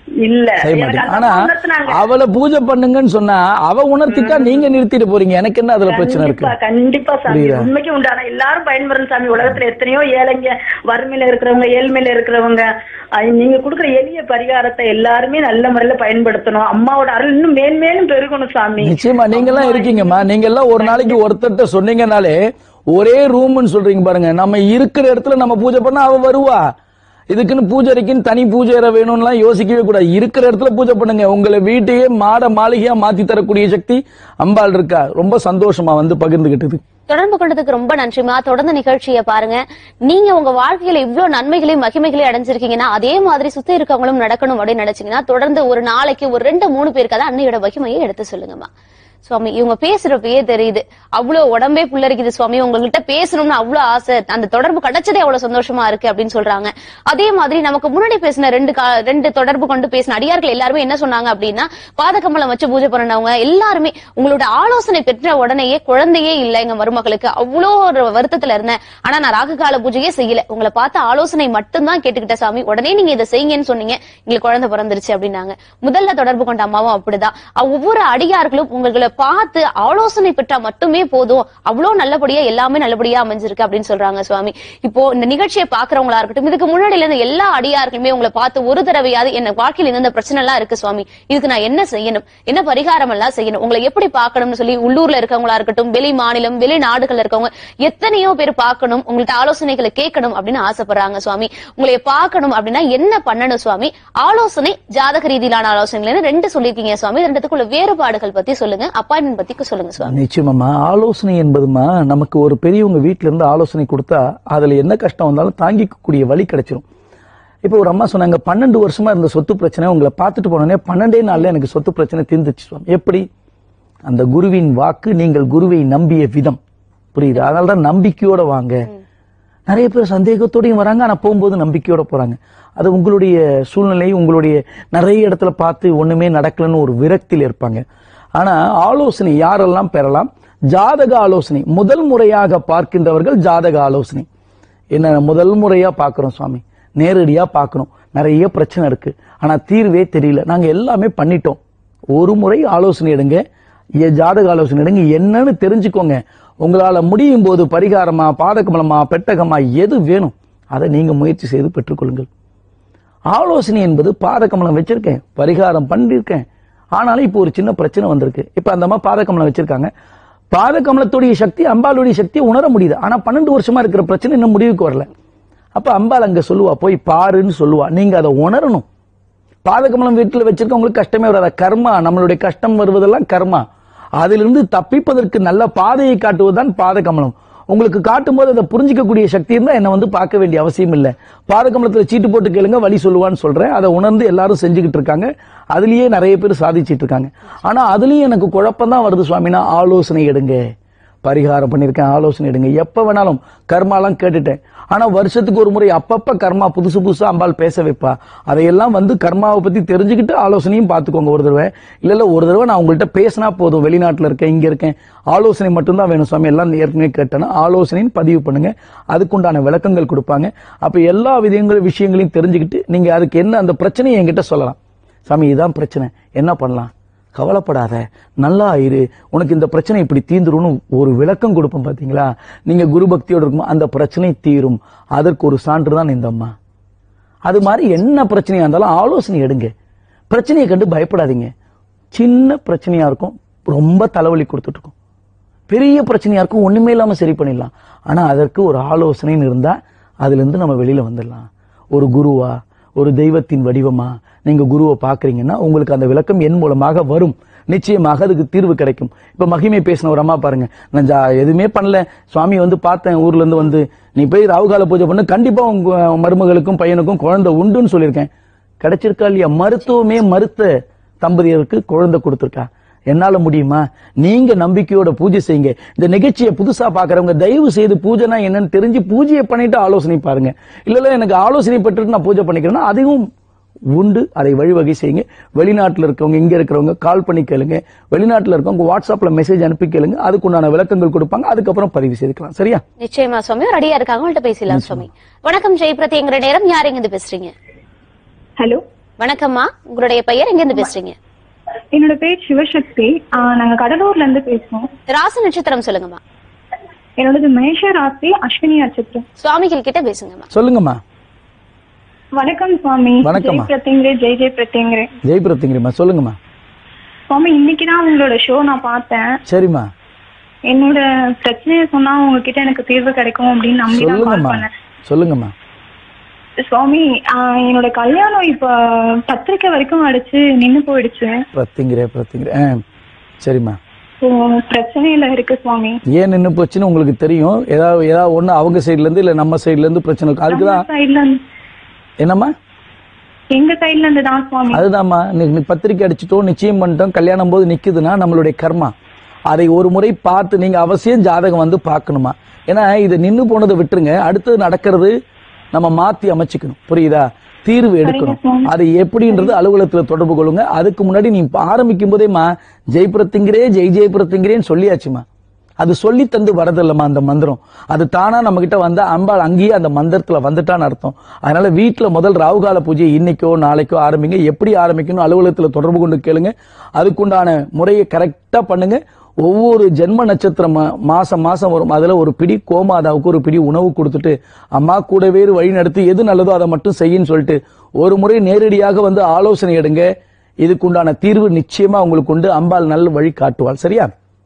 இல்ல செய்ய எனக்கு மாட்டீங்க அந்த ஆனா அம்மா உணர்த்துனாங்க. அவளை பூஜை பண்ணுங்கன்னு சொன்னா அவ உணர்த்திட்டா நீங்க நிறுத்திட்டு போறீங்க எனக்கு என்ன அதுல பிரச்சனை இருக்கு கண்டிப்பா கண்டிப்பா சாமி புரியுதா? உண்மைக்கு உண்டு ஆனா எல்லாரும் பயன்பெறும் சாமி உலகத்துல எத்தனையோ ஏழைங்க வறுமையில இருக்கிறவங்க ஏழ்மையில இருக்கிறவங்க அது நீங்க கொடுக்குற எளிய பரிகாரத்தை எல்லாருமே நல்ல முறையில பயன்படுத்தணும் அம்மாவோட அருள் இன்னும் மேன்மேலும் பெருகணும் சாமி நிச்சயமா நீங்க எல்லாம் இருக்கீங்கம்மா நீங்க எல்லாம் ஒரு நாளைக்கு ஒருத்தர்ட்ட சொன்னீங்கனாலே ஒரே ரூம்னு சொல்றீங்க பாருங்க நம்ம இருக்கிற இடத்துல நம்ம பூஜை பண்ணா அவ வருவா இதுக்குன்னு பூஜைக்குன்னு தனி பூஜை அறை வேணும்லாம் யோசிக்கவே கூடாது இருக்கிற இடத்துல பூஜை பண்ணுங்க உங்களை வீட்டையே மாட மாளிகையா மாத்தி தரக்கூடிய சக்தி அம்பாள் இருக்கா ரொம்ப சந்தோஷமா வந்து பகிர்ந்துகிட்டது தொடர்பு கொண்டதுக்கு ரொம்ப நன்றிமா தொடர்ந்து நிகழ்ச்சியை பாருங்க நீங்க உங்க வாழ்க்கையில இவ்வளவு நன்மைகளையும் மகிமைகளையும் அடைஞ்சிருக்கீங்கன்னா அதே மாதிரி சுத்தி இருக்கவங்களும் நடக்கணும் அப்படின்னு நினைச்சீங்கன்னா தொடர்ந்து ஒரு நாளைக்கு ஒரு ரெண்டு மூணு பேருக்காவது அன்னையோட மகிமையை எடுத்து சொல்லுங்கம்மா சுவாமி இவங்க பேசுறப்பயே தெரியுது அவ்வளவு உடம்பே புல்லரிக்குது சுவாமி உங்ககிட்ட பேசணும்னு அவ்வளவு ஆசை அந்த தொடர்பு கிடைச்சதே அவ்வளவு சந்தோஷமா இருக்கு அப்படின்னு சொல்றாங்க அதே மாதிரி நமக்கு முன்னாடி பேசின ரெண்டு கா- ரெண்டு தொடர்பு கொண்டு பேசின அடியார்கள் எல்லாருமே என்ன சொன்னாங்க அப்படின்னா பாதகமலம் வச்சு பூஜை பண்ணவங்க எல்லாருமே உங்களோட ஆலோசனை பெற்ற உடனேயே குழந்தையே இல்ல எங்க மருமகளுக்கு அவ்வளோ ஒரு வருத்தத்துல இருந்தேன் ஆனா நான் ராகு கால பூஜையே செய்யல உங்களை பார்த்து ஆலோசனை மட்டும்தான் கேட்டுக்கிட்ட சாமி உடனே நீங்க இதை செய்யுங்கன்னு சொன்னீங்க எங்களுக்கு குழந்தை பிறந்துருச்சு அப்படின்னாங்க முதல்ல தொடர்பு கொண்ட அம்மாவும் அப்படிதான் அஹ் ஒவ்வொரு அடியார்களும் உங்களை பார்த்து ஆலோசனை பெற்றா மட்டுமே போதும் அவ்வளவு நல்லபடியா எல்லாமே நல்லபடியா அமைஞ்சிருக்கு அப்படின்னு சொல்றாங்க சுவாமி இப்போ இந்த நிகழ்ச்சியை பாக்குறவங்களா இருக்கட்டும் இதுக்கு முன்னாடில இருந்து எல்லா அடியார்களுமே உங்களை பார்த்து ஒரு தடவையாவது என்ன வாழ்க்கையில இந்த பிரச்சனை எல்லாம் இருக்கு சுவாமி இதுக்கு நான் என்ன செய்யணும் என்ன பரிகாரம் எல்லாம் செய்யணும் உங்களை எப்படி பார்க்கணும்னு சொல்லி உள்ளூர்ல இருக்கவங்களா இருக்கட்டும் வெளி மாநிலம் வெளிநாடுகள்ல இருக்கவங்க எத்தனையோ பேர் பார்க்கணும் உங்கள்ட்ட ஆலோசனைகளை கேட்கணும் அப்படின்னு ஆசைப்படுறாங்க சுவாமி உங்களை பார்க்கணும் அப்படின்னா என்ன பண்ணணும் சுவாமி ஆலோசனை ஜாதக ரீதியிலான ஆலோசனைகள் ரெண்டு சொல்லியிருக்கீங்க சுவாமி இது ரெண்டுத்துக்குள்ள வேறுபாடுகள் பத்தி சொல்லுங்க அப்பாயின்மெண்ட் பத்தி சொல்லுங்க சுவாமி நிச்சயமாம்மா ஆலோசனை என்பதுமா நமக்கு ஒரு பெரியவங்க வீட்ல இருந்து ஆலோசனை கொடுத்தா அதுல என்ன கஷ்டம் வந்தாலும் தாங்கிக்கக்கூடிய வழி கிடைச்சிரும் இப்போ ஒரு அம்மா சொன்னாங்க பன்னெண்டு வருஷமா இருந்த சொத்து பிரச்சனை உங்களை பார்த்துட்டு போனோடனே பன்னெண்டே நாள்ல எனக்கு சொத்து பிரச்சனை தீர்ந்துச்சு சுவாமி எப்படி அந்த குருவின் வாக்கு நீங்கள் குருவை நம்பிய விதம் புரியுது அதனால தான் நம்பிக்கையோட வாங்க நிறைய பேர் சந்தேகத்தோடையும் வராங்க ஆனா போகும்போது நம்பிக்கையோட போறாங்க அது உங்களுடைய சூழ்நிலை உங்களுடைய நிறைய இடத்துல பார்த்து ஒண்ணுமே நடக்கலன்னு ஒரு விரக்தியில் இருப்பாங்க ஆனா ஆலோசனை யாரெல்லாம் பெறலாம் ஜாதக ஆலோசனை முதல் முறையாக பார்க்கின்றவர்கள் ஜாதக ஆலோசனை என்ன முதல் முறையா பார்க்கிறோம் சுவாமி நேரடியா பார்க்கிறோம் நிறைய பிரச்சனை இருக்கு ஆனா தீர்வே தெரியல நாங்க எல்லாமே பண்ணிட்டோம் ஒரு முறை ஆலோசனை எடுங்க எ- ஜாதக ஆலோசனை எடுங்க என்னன்னு தெரிஞ்சுக்கோங்க உங்களால முடியும் போது பரிகாரமா பாதகமலமா பெட்டகமா எது வேணும் அதை நீங்க முயற்சி செய்து பெற்றுக்கொள்ளுங்கள் ஆலோசனை என்பது பாதகமலம் வச்சிருக்கேன் பரிகாரம் பண்ணிருக்கேன் ஆனாலும் இப்போ ஒரு சின்ன பிரச்சனை வந்திருக்கு இப்போ அந்த அம்மா பாதகமலம் வச்சிருக்காங்க பாதகமலத்துடைய சக்தி அம்பாளுடைய சக்தியை உணர முடியுது ஆனா பன்னெண்டு வருஷமா இருக்கிற பிரச்சனை இன்னும் முடிவுக்கு வரல அப்ப அம்பாள் அங்க சொல்லுவா போய் பாருன்னு சொல்லுவா நீங்க அதை உணரணும் பாதகமலம் வீட்டில் வச்சிருக்கவங்களுக்கு கஷ்டமே வராது கர்மா நம்மளுடைய கஷ்டம் வருவதெல்லாம் கர்மா அதிலிருந்து தப்பிப்பதற்கு நல்ல பாதையை காட்டுவதுதான் பாதகமலம் உங்களுக்கு காட்டும்போது அதை புரிஞ்சிக்கக்கூடிய சக்தி இருந்தா என்ன வந்து பார்க்க வேண்டிய அவசியம் இல்லை பாதகமலத்துல சீட்டு போட்டு கேளுங்க வழி சொல்லுவான்னு சொல்றேன் அதை உணர்ந்து எல்லாரும் செஞ்சுக்கிட்டு இருக்காங்க அதுலயே நிறைய பேர் சாதிச்சிட்டு இருக்காங்க ஆனா அதுலயும் எனக்கு குழப்பம் தான் வருது சுவாமினா ஆலோசனை எடுங்க பரிகாரம் பண்ணியிருக்கேன் ஆலோசனை எடுங்க எப்ப வேணாலும் கர்மாலாம் கேட்டுட்டேன் ஆனா வருஷத்துக்கு ஒரு முறை அப்பப்ப கர்மா புதுசு புதுசா அம்பாள் பேச வைப்பா அதையெல்லாம் வந்து கர்மாவை பத்தி தெரிஞ்சுக்கிட்டு ஆலோசனையும் பார்த்துக்கோங்க ஒரு தடவை இல்ல இல்ல ஒரு தடவை நான் உங்கள்கிட்ட பேசினா போதும் வெளிநாட்டுல இருக்கேன் இங்க இருக்கேன் ஆலோசனை மட்டும்தான் வேணும் சுவாமி எல்லாம் ஏற்கனவே கேட்டேன்னா ஆலோசனைன்னு பதிவு பண்ணுங்க அதுக்குண்டான விளக்கங்கள் கொடுப்பாங்க அப்ப எல்லா விதங்கள் விஷயங்களையும் தெரிஞ்சுக்கிட்டு நீங்க அதுக்கு என்ன அந்த பிரச்சனையை என்கிட்ட சொல்லலாம் சாமி இதான் பிரச்சனை என்ன பண்ணலாம் கவலைப்படாத நல்லா இரு உனக்கு இந்த பிரச்சனை இப்படி தீந்துரும்னு ஒரு விளக்கம் கொடுப்போம் பாத்தீங்களா நீங்க குரு பக்தியோட இருக்கும் அந்த பிரச்சனை தீரும் அதற்கு ஒரு சான்று தான் இந்த அம்மா அது மாதிரி என்ன பிரச்சனையா இருந்தாலும் ஆலோசனை எடுங்க பிரச்சனையை கண்டு பயப்படாதீங்க சின்ன பிரச்சனையா இருக்கும் ரொம்ப தலைவலி கொடுத்துட்டு இருக்கும் பெரிய பிரச்சனையா இருக்கும் ஒண்ணுமே இல்லாம சரி பண்ணிடலாம் ஆனா அதற்கு ஒரு ஆலோசனைன்னு இருந்தா அதுல இருந்து நம்ம வெளியில வந்துடலாம் ஒரு குருவா ஒரு தெய்வத்தின் வடிவமா நீங்க குருவை பாக்குறீங்கன்னா உங்களுக்கு அந்த விளக்கம் என் மூலமாக வரும் நிச்சயமாக அதுக்கு தீர்வு கிடைக்கும் இப்ப மகிமை பேசின ஒரு அம்மா பாருங்க நான் ஜா- எதுவுமே பண்ணல சுவாமி வந்து பார்த்தேன் ஊர்ல இருந்து வந்து நீ போய் ராவுகால பூஜை பண்ணு கண்டிப்பா உங்க மருமகளுக்கும் பையனுக்கும் குழந்தை உண்டுன்னு சொல்லியிருக்கேன் கிடைச்சிருக்கா இல்லையா மருத்துவமே மறுத்த தம்பதியருக்கு குழந்தை கொடுத்துருக்கா என்னால முடியுமா நீங்க நம்பிக்கையோட பூஜை செய்யுங்க இந்த நிகழ்ச்சியை புதுசா பாக்குறவங்க தயவு செய்து பூஜைனா என்னன்னு தெரிஞ்சு பூஜையை பண்ணிட்டு ஆலோசனை பாருங்க இல்ல இல்ல எனக்கு ஆலோசனை பெற்றுட்டு நான் பூஜை பண்ணிக்கிறேன்னா அதுவும் உண்டு அதை வழிவகை செய்யுங்க வெளிநாட்டுல இருக்கவங்க இங்க இருக்கிறவங்க கால் பண்ணி கேளுங்க வெளிநாட்டுல இருக்கவங்க வாட்ஸ்அப்ல மெசேஜ் அனுப்பி கேளுங்க அதுக்குண்டான விளக்கங்கள் கொடுப்பாங்க அதுக்கப்புறம் பதிவு செய்துக்கலாம் சரியா நிச்சயமா சுவாமி ஒரு அடியா இருக்காங்க உங்கள்ட்ட பேசலாம் சுவாமி வணக்கம் ஜெய் பிரதிங்கிற நேரம் யார் எங்க பேசுறீங்க ஹலோ வணக்கம்மா உங்களுடைய பெயர் எங்க இருந்து பேசுறீங்க என்னோட பேர் சிவசக்தி ஆஹ் நாங்க கடலூர்ல இருந்து பேசுறோம் ராசி நட்சத்திரம் சொல்லுங்கம்மா என்னோடது மேஷ ராசி அஸ்வினி நட்சத்திரம் சுவாமிகள் கிட்ட பேசுங்கம்மா சொல்லுங்கம்மா வணக்கம் சுவாமி வணக்கம்மா. ஜெய் பிரத்யங்கிரே ஜெய் ஜெய் பிரத்யங்கிரே ஜெய் பிரத்திங்கிறீம்மா சொல்லுங்கம்மா சுவாமி இன்னைக்கு தான் உங்களோட ஷோ நான் பார்த்தேன் சரிம்மா என்னோட பிரச்சனையை சொன்னா உங்ககிட்ட எனக்கு தீர்வு கிடைக்கும் அப்படின்னு நம்பி தான் கால் சொல்லுங்கம்மா பண்ணேன் சொல்லுங்கம்மா சுவாமி ஆஹ் என்னோட கல்யாணம் இப்ப பத்திரிக்கை வரைக்கும் அடிச்சு நின்னு போயிடுச்சு பிரத்திங்கிற பிரத்திங்கிற ஆ சரிம்மா So, பிரச்சனையில இருக்கு சுவாமி ஏன் நின்று போச்சுன்னு உங்களுக்கு தெரியும் ஏதாவது ஏதாவது ஒன்று அவங்க சைடுல இருந்து இல்லை நம்ம சைடுல இருந்து பிரச்சனை இருக்கும் அதுக்கு தான் சைட்ல என்னம்மா எங்க சைட்ல இருந்து தான் சுவாமி அதுதாம்மா நீ நீ பத்திரிக்கை அடிச்சிட்டோம் நிச்சயம் பண்ணிட்டோம் கல்யாணம் போது நிக்குதுன்னா நம்மளுடைய கர்மா அதை ஒரு முறை பார்த்து நீங்க அவசியம் ஜாதகம் வந்து பார்க்கணுமா ஏன்னா இது நின்னு போனதை விட்டுருங்க அடுத்தது நடக்கிறது நம்ம மாத்தி அமைச்சுக்கணும் புரியுதா தீர்வு எடுக்கணும் அது எப்படின்றது அலுவலகத்துல தொடர்பு கொள்ளுங்க அதுக்கு முன்னாடி நீ ஆரம்பிக்கும் போதேமா ஜெய்புரத்திங்கிறே ஜெய் ஜெய்புரத்திங்கிறேன்னு சொல்லியாச்சுமா அது சொல்லி தந்து வரதில்லம்மா அந்த மந்திரம் அது தானா நம்ம கிட்ட வந்தா அம்பாள் அங்கேயே அந்த மந்திரத்துல வந்துட்டான்னு அர்த்தம் அதனால வீட்டுல முதல் ராவுகால பூஜை இன்னைக்கோ நாளைக்கோ ஆரம்பிங்க எப்படி ஆரம்பிக்கணும் அலுவலகத்துல தொடர்பு கொண்டு கேளுங்க அதுக்குண்டான முறையை கரெக்டா பண்ணுங்க ஒவ்வொரு ஜென்ம நட்சத்திரம் மா- மாசம் மாசம் வரும் அதுல ஒரு பிடி கோமாதாவுக்கு ஒரு பிடி உணவு கொடுத்துட்டு அம்மா கூடவே இரு, வழி நடத்தி எது நல்லதோ அதை மட்டும் செய்யின்னு சொல்லிட்டு ஒரு முறை நேரடியாக வந்து ஆலோசனை எடுங்க இதுக்குண்டான தீர்வு நிச்சயமா உங்களுக்கு உண்டு அம்பாள் நல்ல வழி காட்டுவாள் சரியா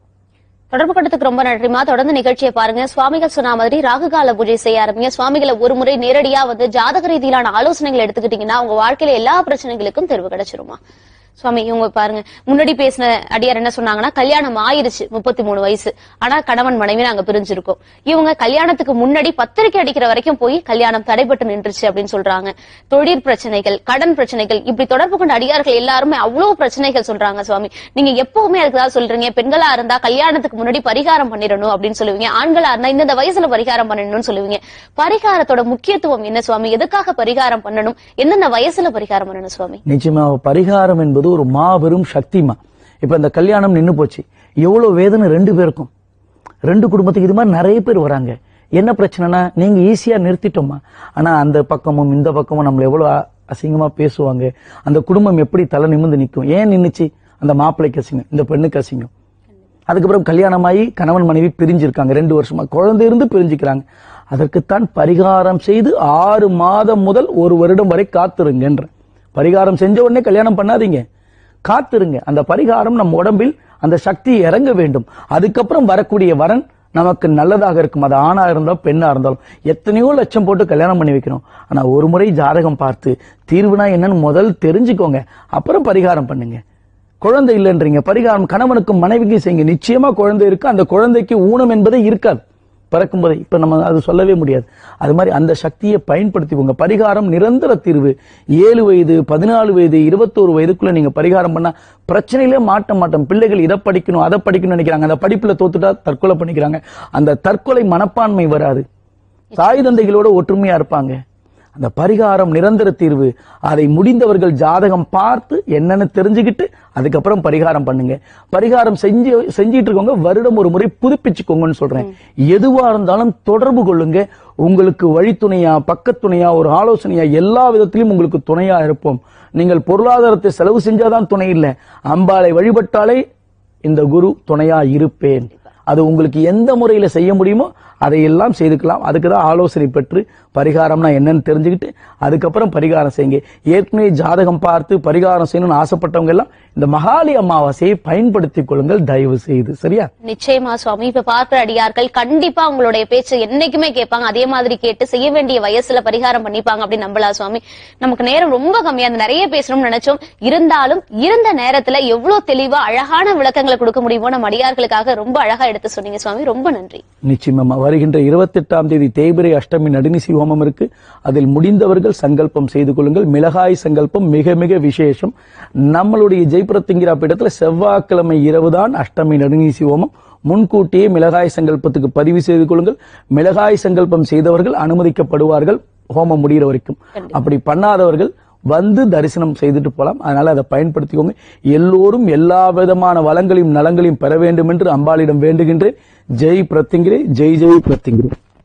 தொடர்பு கொண்டதுக்கு ரொம்ப நன்றிமா தொடர்ந்து நிகழ்ச்சியை பாருங்க சுவாமிகள் சொன்ன மாதிரி ராகுகால பூஜை செய்ய ஆரம்பிங்க சுவாமிகளை ஒரு முறை நேரடியா வந்து ஜாதக ரீதியிலான ஆலோசனைகள் எடுத்துக்கிட்டீங்கன்னா உங்க வாழ்க்கையில எல்லா பிரச்சனைகளுக்கும் தீர்வு கிடைச்சிருமா சுவாமி இவங்க பாருங்க முன்னாடி பேசின அடியார் என்ன சொன்னாங்கன்னா கல்யாணம் ஆயிருச்சு முப்பத்தி மூணு வயசு ஆனா கணவன் மனைவி நாங்க பிரிஞ்சிருக்கோம் இவங்க கல்யாணத்துக்கு முன்னாடி பத்திரிக்கை அடிக்கிற வரைக்கும் போய் கல்யாணம் தடைபட்டு நின்றுச்சு அப்படின்னு சொல்றாங்க தொழிற் பிரச்சனைகள் கடன் பிரச்சனைகள் இப்படி தொடர்பு கொண்ட அடியார்கள் எல்லாருமே அவ்வளவு பிரச்சனைகள் சொல்றாங்க சுவாமி நீங்க எப்பவுமே அதுக்கு தான் சொல்றீங்க பெண்களா இருந்தா கல்யாணத்துக்கு முன்னாடி பரிகாரம் பண்ணிடணும் அப்படின்னு சொல்லுவீங்க ஆண்களா இருந்தா இந்த வயசுல பரிகாரம் பண்ணணும்னு சொல்லுவீங்க பரிகாரத்தோட முக்கியத்துவம் என்ன சுவாமி எதுக்காக பரிகாரம் பண்ணணும் எந்தெந்த வயசுல பரிகாரம் பண்ணணும் சுவாமி நிச்சயமா பரிகாரம் என்பது ஒரு மாபெரும் சக்திமா இப்ப இந்த கல்யாணம் நின்னு போச்சு எவ்வளவு வேதனை ரெண்டு பேருக்கும் ரெண்டு குடும்பத்துக்கு இது மாதிரி நிறைய பேர் வராங்க என்ன பிரச்சனைனா நீங்க ஈஸியா நிறுத்திட்டோமா ஆனா அந்த பக்கமும் இந்த பக்கமும் நம்மள எவ்வளவு அ- அசிங்கமா பேசுவாங்க அந்த குடும்பம் எப்படி தலை நிமிர்ந்து நிற்கும் ஏன் நின்னுச்சு அந்த மாப்பிள்ளைக்கு அசிங்கம் இந்த பெண்ணுக்கு அசிங்கம் அதுக்கப்புறம் கல்யாணமாகி கணவன் மனைவி பிரிஞ்சிருக்காங்க ரெண்டு வருஷமா குழந்தை இருந்து பிரிஞ்சுக்கிறாங்க அதற்குத்தான் பரிகாரம் செய்து ஆறு மாதம் முதல் ஒரு வருடம் வரை காத்திருங்கன்ற பரிகாரம் செஞ்ச உடனே கல்யாணம் பண்ணாதீங்க காத்திருங்க அந்த பரிகாரம் நம்ம உடம்பில் அந்த சக்தி இறங்க வேண்டும் அதுக்கப்புறம் வரக்கூடிய வரன் நமக்கு நல்லதாக இருக்கும் அது ஆணா இருந்தாலும் பெண்ணா இருந்தாலும் எத்தனையோ லட்சம் போட்டு கல்யாணம் பண்ணி வைக்கிறோம் ஆனா ஒரு முறை ஜாதகம் பார்த்து தீர்வுனா என்னன்னு முதல் தெரிஞ்சுக்கோங்க அப்புறம் பரிகாரம் பண்ணுங்க குழந்தை இல்லைன்றீங்க பரிகாரம் கணவனுக்கும் மனைவிக்கும் செய்யுங்க நிச்சயமா குழந்தை இருக்கு அந்த குழந்தைக்கு ஊனம் என்பதே இருக்காது பிறக்கும் போதே இப்ப நம்ம அது சொல்லவே முடியாது அது மாதிரி அந்த சக்தியை பயன்படுத்திக்கோங்க பரிகாரம் நிரந்தர தீர்வு ஏழு வயது பதினாலு வயது இருபத்தோரு வயதுக்குள்ள நீங்க பரிகாரம் பண்ணா பிரச்சனையிலே மாட்ட மாட்டோம் பிள்ளைகள் இதை படிக்கணும் அதை படிக்கணும்னு நினைக்கிறாங்க அந்த படிப்புல தோத்துட்டா தற்கொலை பண்ணிக்கிறாங்க அந்த தற்கொலை மனப்பான்மை வராது தாய் தந்தைகளோட ஒற்றுமையா இருப்பாங்க அந்த பரிகாரம் நிரந்தர தீர்வு அதை முடிந்தவர்கள் ஜாதகம் பார்த்து என்னன்னு தெரிஞ்சுக்கிட்டு அதுக்கப்புறம் பரிகாரம் பண்ணுங்க பரிகாரம் செஞ்சு செஞ்சிட்டு இருக்கவங்க வருடம் ஒரு முறை புதுப்பிச்சுக்கோங்கன்னு சொல்றேன் எதுவா இருந்தாலும் தொடர்பு கொள்ளுங்க உங்களுக்கு வழித்துணையா பக்கத்துணையா ஒரு ஆலோசனையா எல்லா விதத்திலும் உங்களுக்கு துணையா இருப்போம் நீங்கள் பொருளாதாரத்தை செலவு செஞ்சாதான் துணை இல்லை அம்பாளை வழிபட்டாலே இந்த குரு துணையா இருப்பேன் அது உங்களுக்கு எந்த முறையில செய்ய முடியுமோ அதையெல்லாம் செய்துக்கலாம் அதுக்கு தான் ஆலோசனை பெற்று பரிகாரம்னா என்னன்னு தெரிஞ்சுக்கிட்டு அதுக்கப்புறம் பரிகாரம் செய்யுங்க ஏற்கனவே ஜாதகம் பார்த்து பரிகாரம் செய்யணும்னு ஆசைப்பட்டவங்க எல்லாம் இந்த மகாலி அமாவாசையை பயன்படுத்திக் கொள்ளுங்கள் தயவு செய்து சரியா நிச்சயமா சுவாமி இப்ப பார்க்கிற அடியார்கள் கண்டிப்பா உங்களுடைய பேச்சை என்னைக்குமே கேட்பாங்க அதே மாதிரி கேட்டு செய்ய வேண்டிய வயசுல பரிகாரம் பண்ணிப்பாங்க அப்படின்னு நம்பலாம் சுவாமி நமக்கு நேரம் ரொம்ப கம்மியா இருந்து நிறைய பேசணும்னு நினைச்சோம் இருந்தாலும் இருந்த நேரத்துல எவ்வளவு தெளிவா அழகான விளக்கங்களை கொடுக்க முடியுமோ நம்ம அடியார்களுக்காக ரொம்ப அழகா எடுத்து சொன்னீங்க சுவாமி ரொம்ப நன்றி நிச்சயமா வருகின்ற இருபத்தெட்டாம் தேதி தேய்பிரை அஷ்டமி நடுநிசி ஹோமம் இருக்கு அதில் முடிந்தவர்கள் சங்கல்பம் செய்து கொள்ளுங்கள் மிளகாய் சங்கல்பம் மிக மிக விசேஷம் நம்மளுடைய ஜெய்புரத்திங்கிரா பீடத்துல செவ்வாய்க்கிழமை இரவுதான் அஷ்டமி நடுநிசி ஹோமம் முன்கூட்டியே மிளகாய் சங்கல்பத்துக்கு பதிவு செய்து கொள்ளுங்கள் மிளகாய் சங்கல்பம் செய்தவர்கள் அனுமதிக்கப்படுவார்கள் ஹோமம் முடிகிற வரைக்கும் அப்படி பண்ணாதவர்கள் வந்து தரிசனம் செய்துட்டு போலாம் அதனால அதை பயன்படுத்திக்கோங்க எல்லோரும் எல்லா விதமான வளங்களையும் நலங்களையும் பெற வேண்டும் என்று அம்பாளிடம் வேண்டுகின்றேன் ஜெய் பிரத்திங்கிரே ஜெய் ஜெய் பிரத்திங்கிரே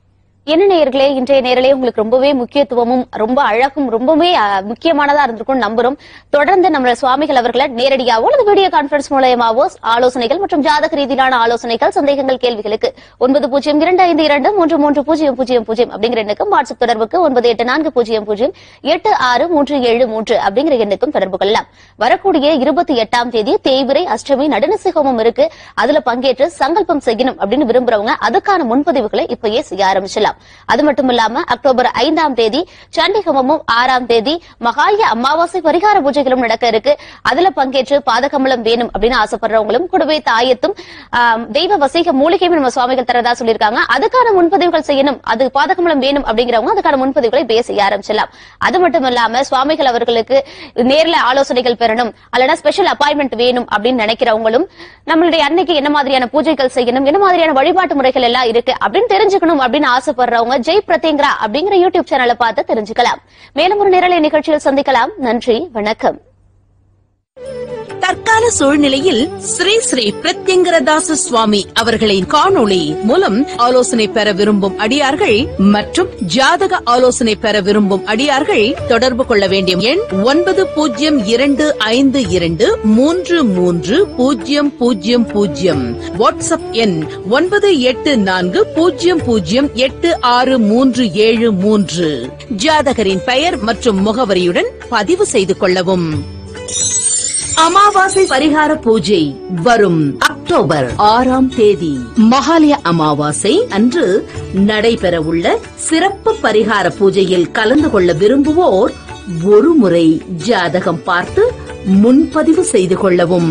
என்ன நேயர்களே இன்றைய நேரலே உங்களுக்கு ரொம்பவே முக்கியத்துவமும் ரொம்ப அழகும் ரொம்பவே அஹ், முக்கியமானதா இருந்திருக்கும் நம்புறோம் தொடர்ந்து நம்மளோட சுவாமிகள் அவர்களை நேரடியாவோ அல்லது வீடியோ கான்பரன்ஸ் மூலயமாவோ ஆலோசனைகள் மற்றும் ஜாதக ரீதியிலான ஆலோசனைகள் சந்தேகங்கள் கேள்விகளுக்கு ஒன்பது பூஜ்ஜியம் இரண்டு ஐந்து இரண்டு மூன்று மூன்று பூஜ்ஜியம் பூஜ்ஜியம் பூஜ்ஜியம் அப்படிங்கிற எண்ணுக்கும் வாட்ஸ்அப் தொடர்புக்கு ஒன்பது எட்டு நான்கு பூஜ்ஜியம் பூஜ்ஜியம் எட்டு ஆறு மூன்று ஏழு மூன்று அப்படிங்கிற எண்ணுக்கும் தொடர்பு கொள்ளலாம் வரக்கூடிய இருபத்தி எட்டாம் தேதி தேய்பிரை அஷ்டமி நடுநிசி ஹோமம் இருக்கு அதுல பங்கேற்று சங்கல்பம் செய்யணும் அப்படின்னு விரும்புறவங்க அதுக்கான முன்பதிவுகளை இப்பயே செய்ய ஆரம்பிச்சலாம் அது மட்டும் இல்லாம அக்டோபர் ஐந்தாம் தேதி சண்டி ஹோமமும் ஆறாம் தேதி மகாய அமாவாசை பரிகார பூஜைகளும் நடக்க இருக்கு அதுல பங்கேற்று பாதகமலம் வேணும் அப்படின்னு ஆசைப்படுறவங்களும் கூடவே தாயத்தும் ஆம், தெய்வ வசீக மூலிகையும் நம்ம சுவாமிகள் தரதா சொல்லியிருக்காங்க அதுக்கான முன்பதிவுகள் செய்யணும் அது பாதகமலம் வேணும் அப்படிங்கிறவங்க அதுக்கான முன்பதிவுகளை இப்பயே செய்ய ஆரம்பிச்சலாம் அது மட்டும் இல்லாம சுவாமிகள் அவர்களுக்கு நேர்ல ஆலோசனைகள் பெறணும் அல்லனா ஸ்பெஷல் அப்பாயின்மெண்ட் வேணும் அப்படின்னு நினைக்கிறவங்களும் நம்மளுடைய அன்னைக்கு என்ன மாதிரியான பூஜைகள் செய்யணும் என்ன மாதிரியான வழிபாட்டு முறைகள் எல்லாம் இருக்கு அப்படின்னு தெரிஞ்சுக்கணும் அப்படின்னு ஆசைப்படுறவங்க ஜெய் பிரத்யங்கரா அப்படிங்கிற யூடியூப் சேனலை பார்த்து தெரிஞ்சுக்கலாம் மேலும் ஒரு நேரலை நிகழ்ச்சியில் சந்திக்கலாம் நன்றி வணக்கம் தற்கால சூழ்நிலையில் ஸ்ரீ ஸ்ரீ பிரத்யங்கரதாச சுவாமி அவர்களின் காணொளி மூலம் ஆலோசனை பெற விரும்பும் அடியார்கள் மற்றும் ஜாதக ஆலோசனை பெற விரும்பும் அடியார்கள் தொடர்பு கொள்ள வேண்டிய எண் ஒன்பது பூஜ்ஜியம் இரண்டு ஐந்து இரண்டு மூன்று மூன்று பூஜ்ஜியம் பூஜ்ஜியம் பூஜ்ஜியம் வாட்ஸ்அப் எண் ஒன்பது எட்டு நான்கு பூஜ்ஜியம் பூஜ்ஜியம் எட்டு ஆறு மூன்று ஏழு மூன்று ஜாதகரின் பெயர் மற்றும் முகவரியுடன் பதிவு செய்து கொள்ளவும் அமாவாசை பரிகார பூஜை வரும் அக்டோபர் ஆறாம் தேதி மகாலய அமாவாசை அன்று நடைபெறவுள்ள சிறப்பு பரிகார பூஜையில் கலந்து கொள்ள விரும்புவோர் ஒரு முறை ஜாதகம் பார்த்து முன்பதிவு செய்து கொள்ளவும்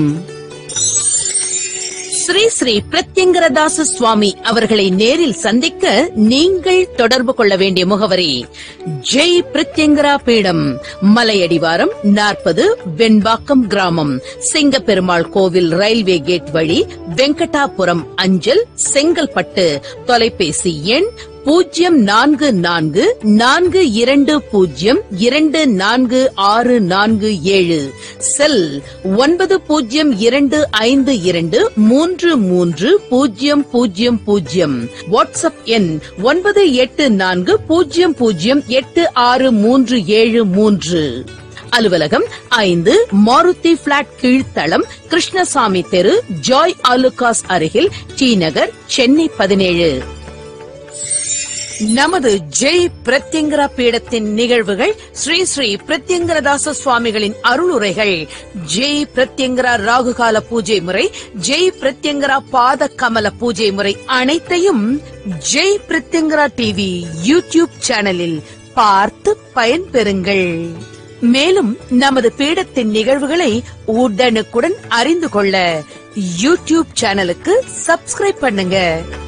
ஸ்ரீ ஸ்ரீ பிரத்யங்கரதாச சுவாமி அவர்களை நேரில் சந்திக்க நீங்கள் தொடர்பு கொள்ள வேண்டிய முகவரி ஜெய் பிரத்யங்கரா பீடம் மலையடிவாரம் நாற்பது வெண்பாக்கம் கிராமம் சிங்கப்பெருமாள் கோவில் ரயில்வே கேட் வழி வெங்கடாபுரம் அஞ்சல் செங்கல்பட்டு தொலைபேசி எண் பூஜ்ஜியம் நான்கு நான்கு நான்கு இரண்டு பூஜ்ஜியம் இரண்டு நான்கு ஆறு நான்கு ஏழு செல் ஒன்பது பூஜ்ஜியம் இரண்டு ஐந்து இரண்டு மூன்று மூன்று பூஜ்ஜியம் பூஜ்ஜியம் பூஜ்ஜியம் வாட்ஸ்அப் எண் ஒன்பது எட்டு நான்கு பூஜ்ஜியம் பூஜ்ஜியம் எட்டு ஆறு மூன்று ஏழு மூன்று அலுவலகம் ஐந்து மாருதி பிளாட் கீழ்த்தளம் கிருஷ்ணசாமி தெரு ஜாய் ஆலுகாஸ் அருகில் டி நகர் சென்னை பதினேழு நமது ஜெய் பிரத்யங்கரா பீடத்தின் நிகழ்வுகள் ஸ்ரீ ஸ்ரீ பிரத்யங்கரதாச சுவாமிகளின் அருளுரைகள் ஜெய் பிரத்யங்கரா ராகுகால பூஜை முறை ஜெய் பிரத்யங்கரா பாத கமல பூஜை முறை அனைத்தையும் ஜெய் பிரத்யங்கரா டிவி யூடியூப் சேனலில் பார்த்து பயன்பெறுங்கள் மேலும் நமது பீடத்தின் நிகழ்வுகளை உடனுக்குடன் அறிந்து கொள்ள யூடியூப் சேனலுக்கு சப்ஸ்கிரைப் பண்ணுங்க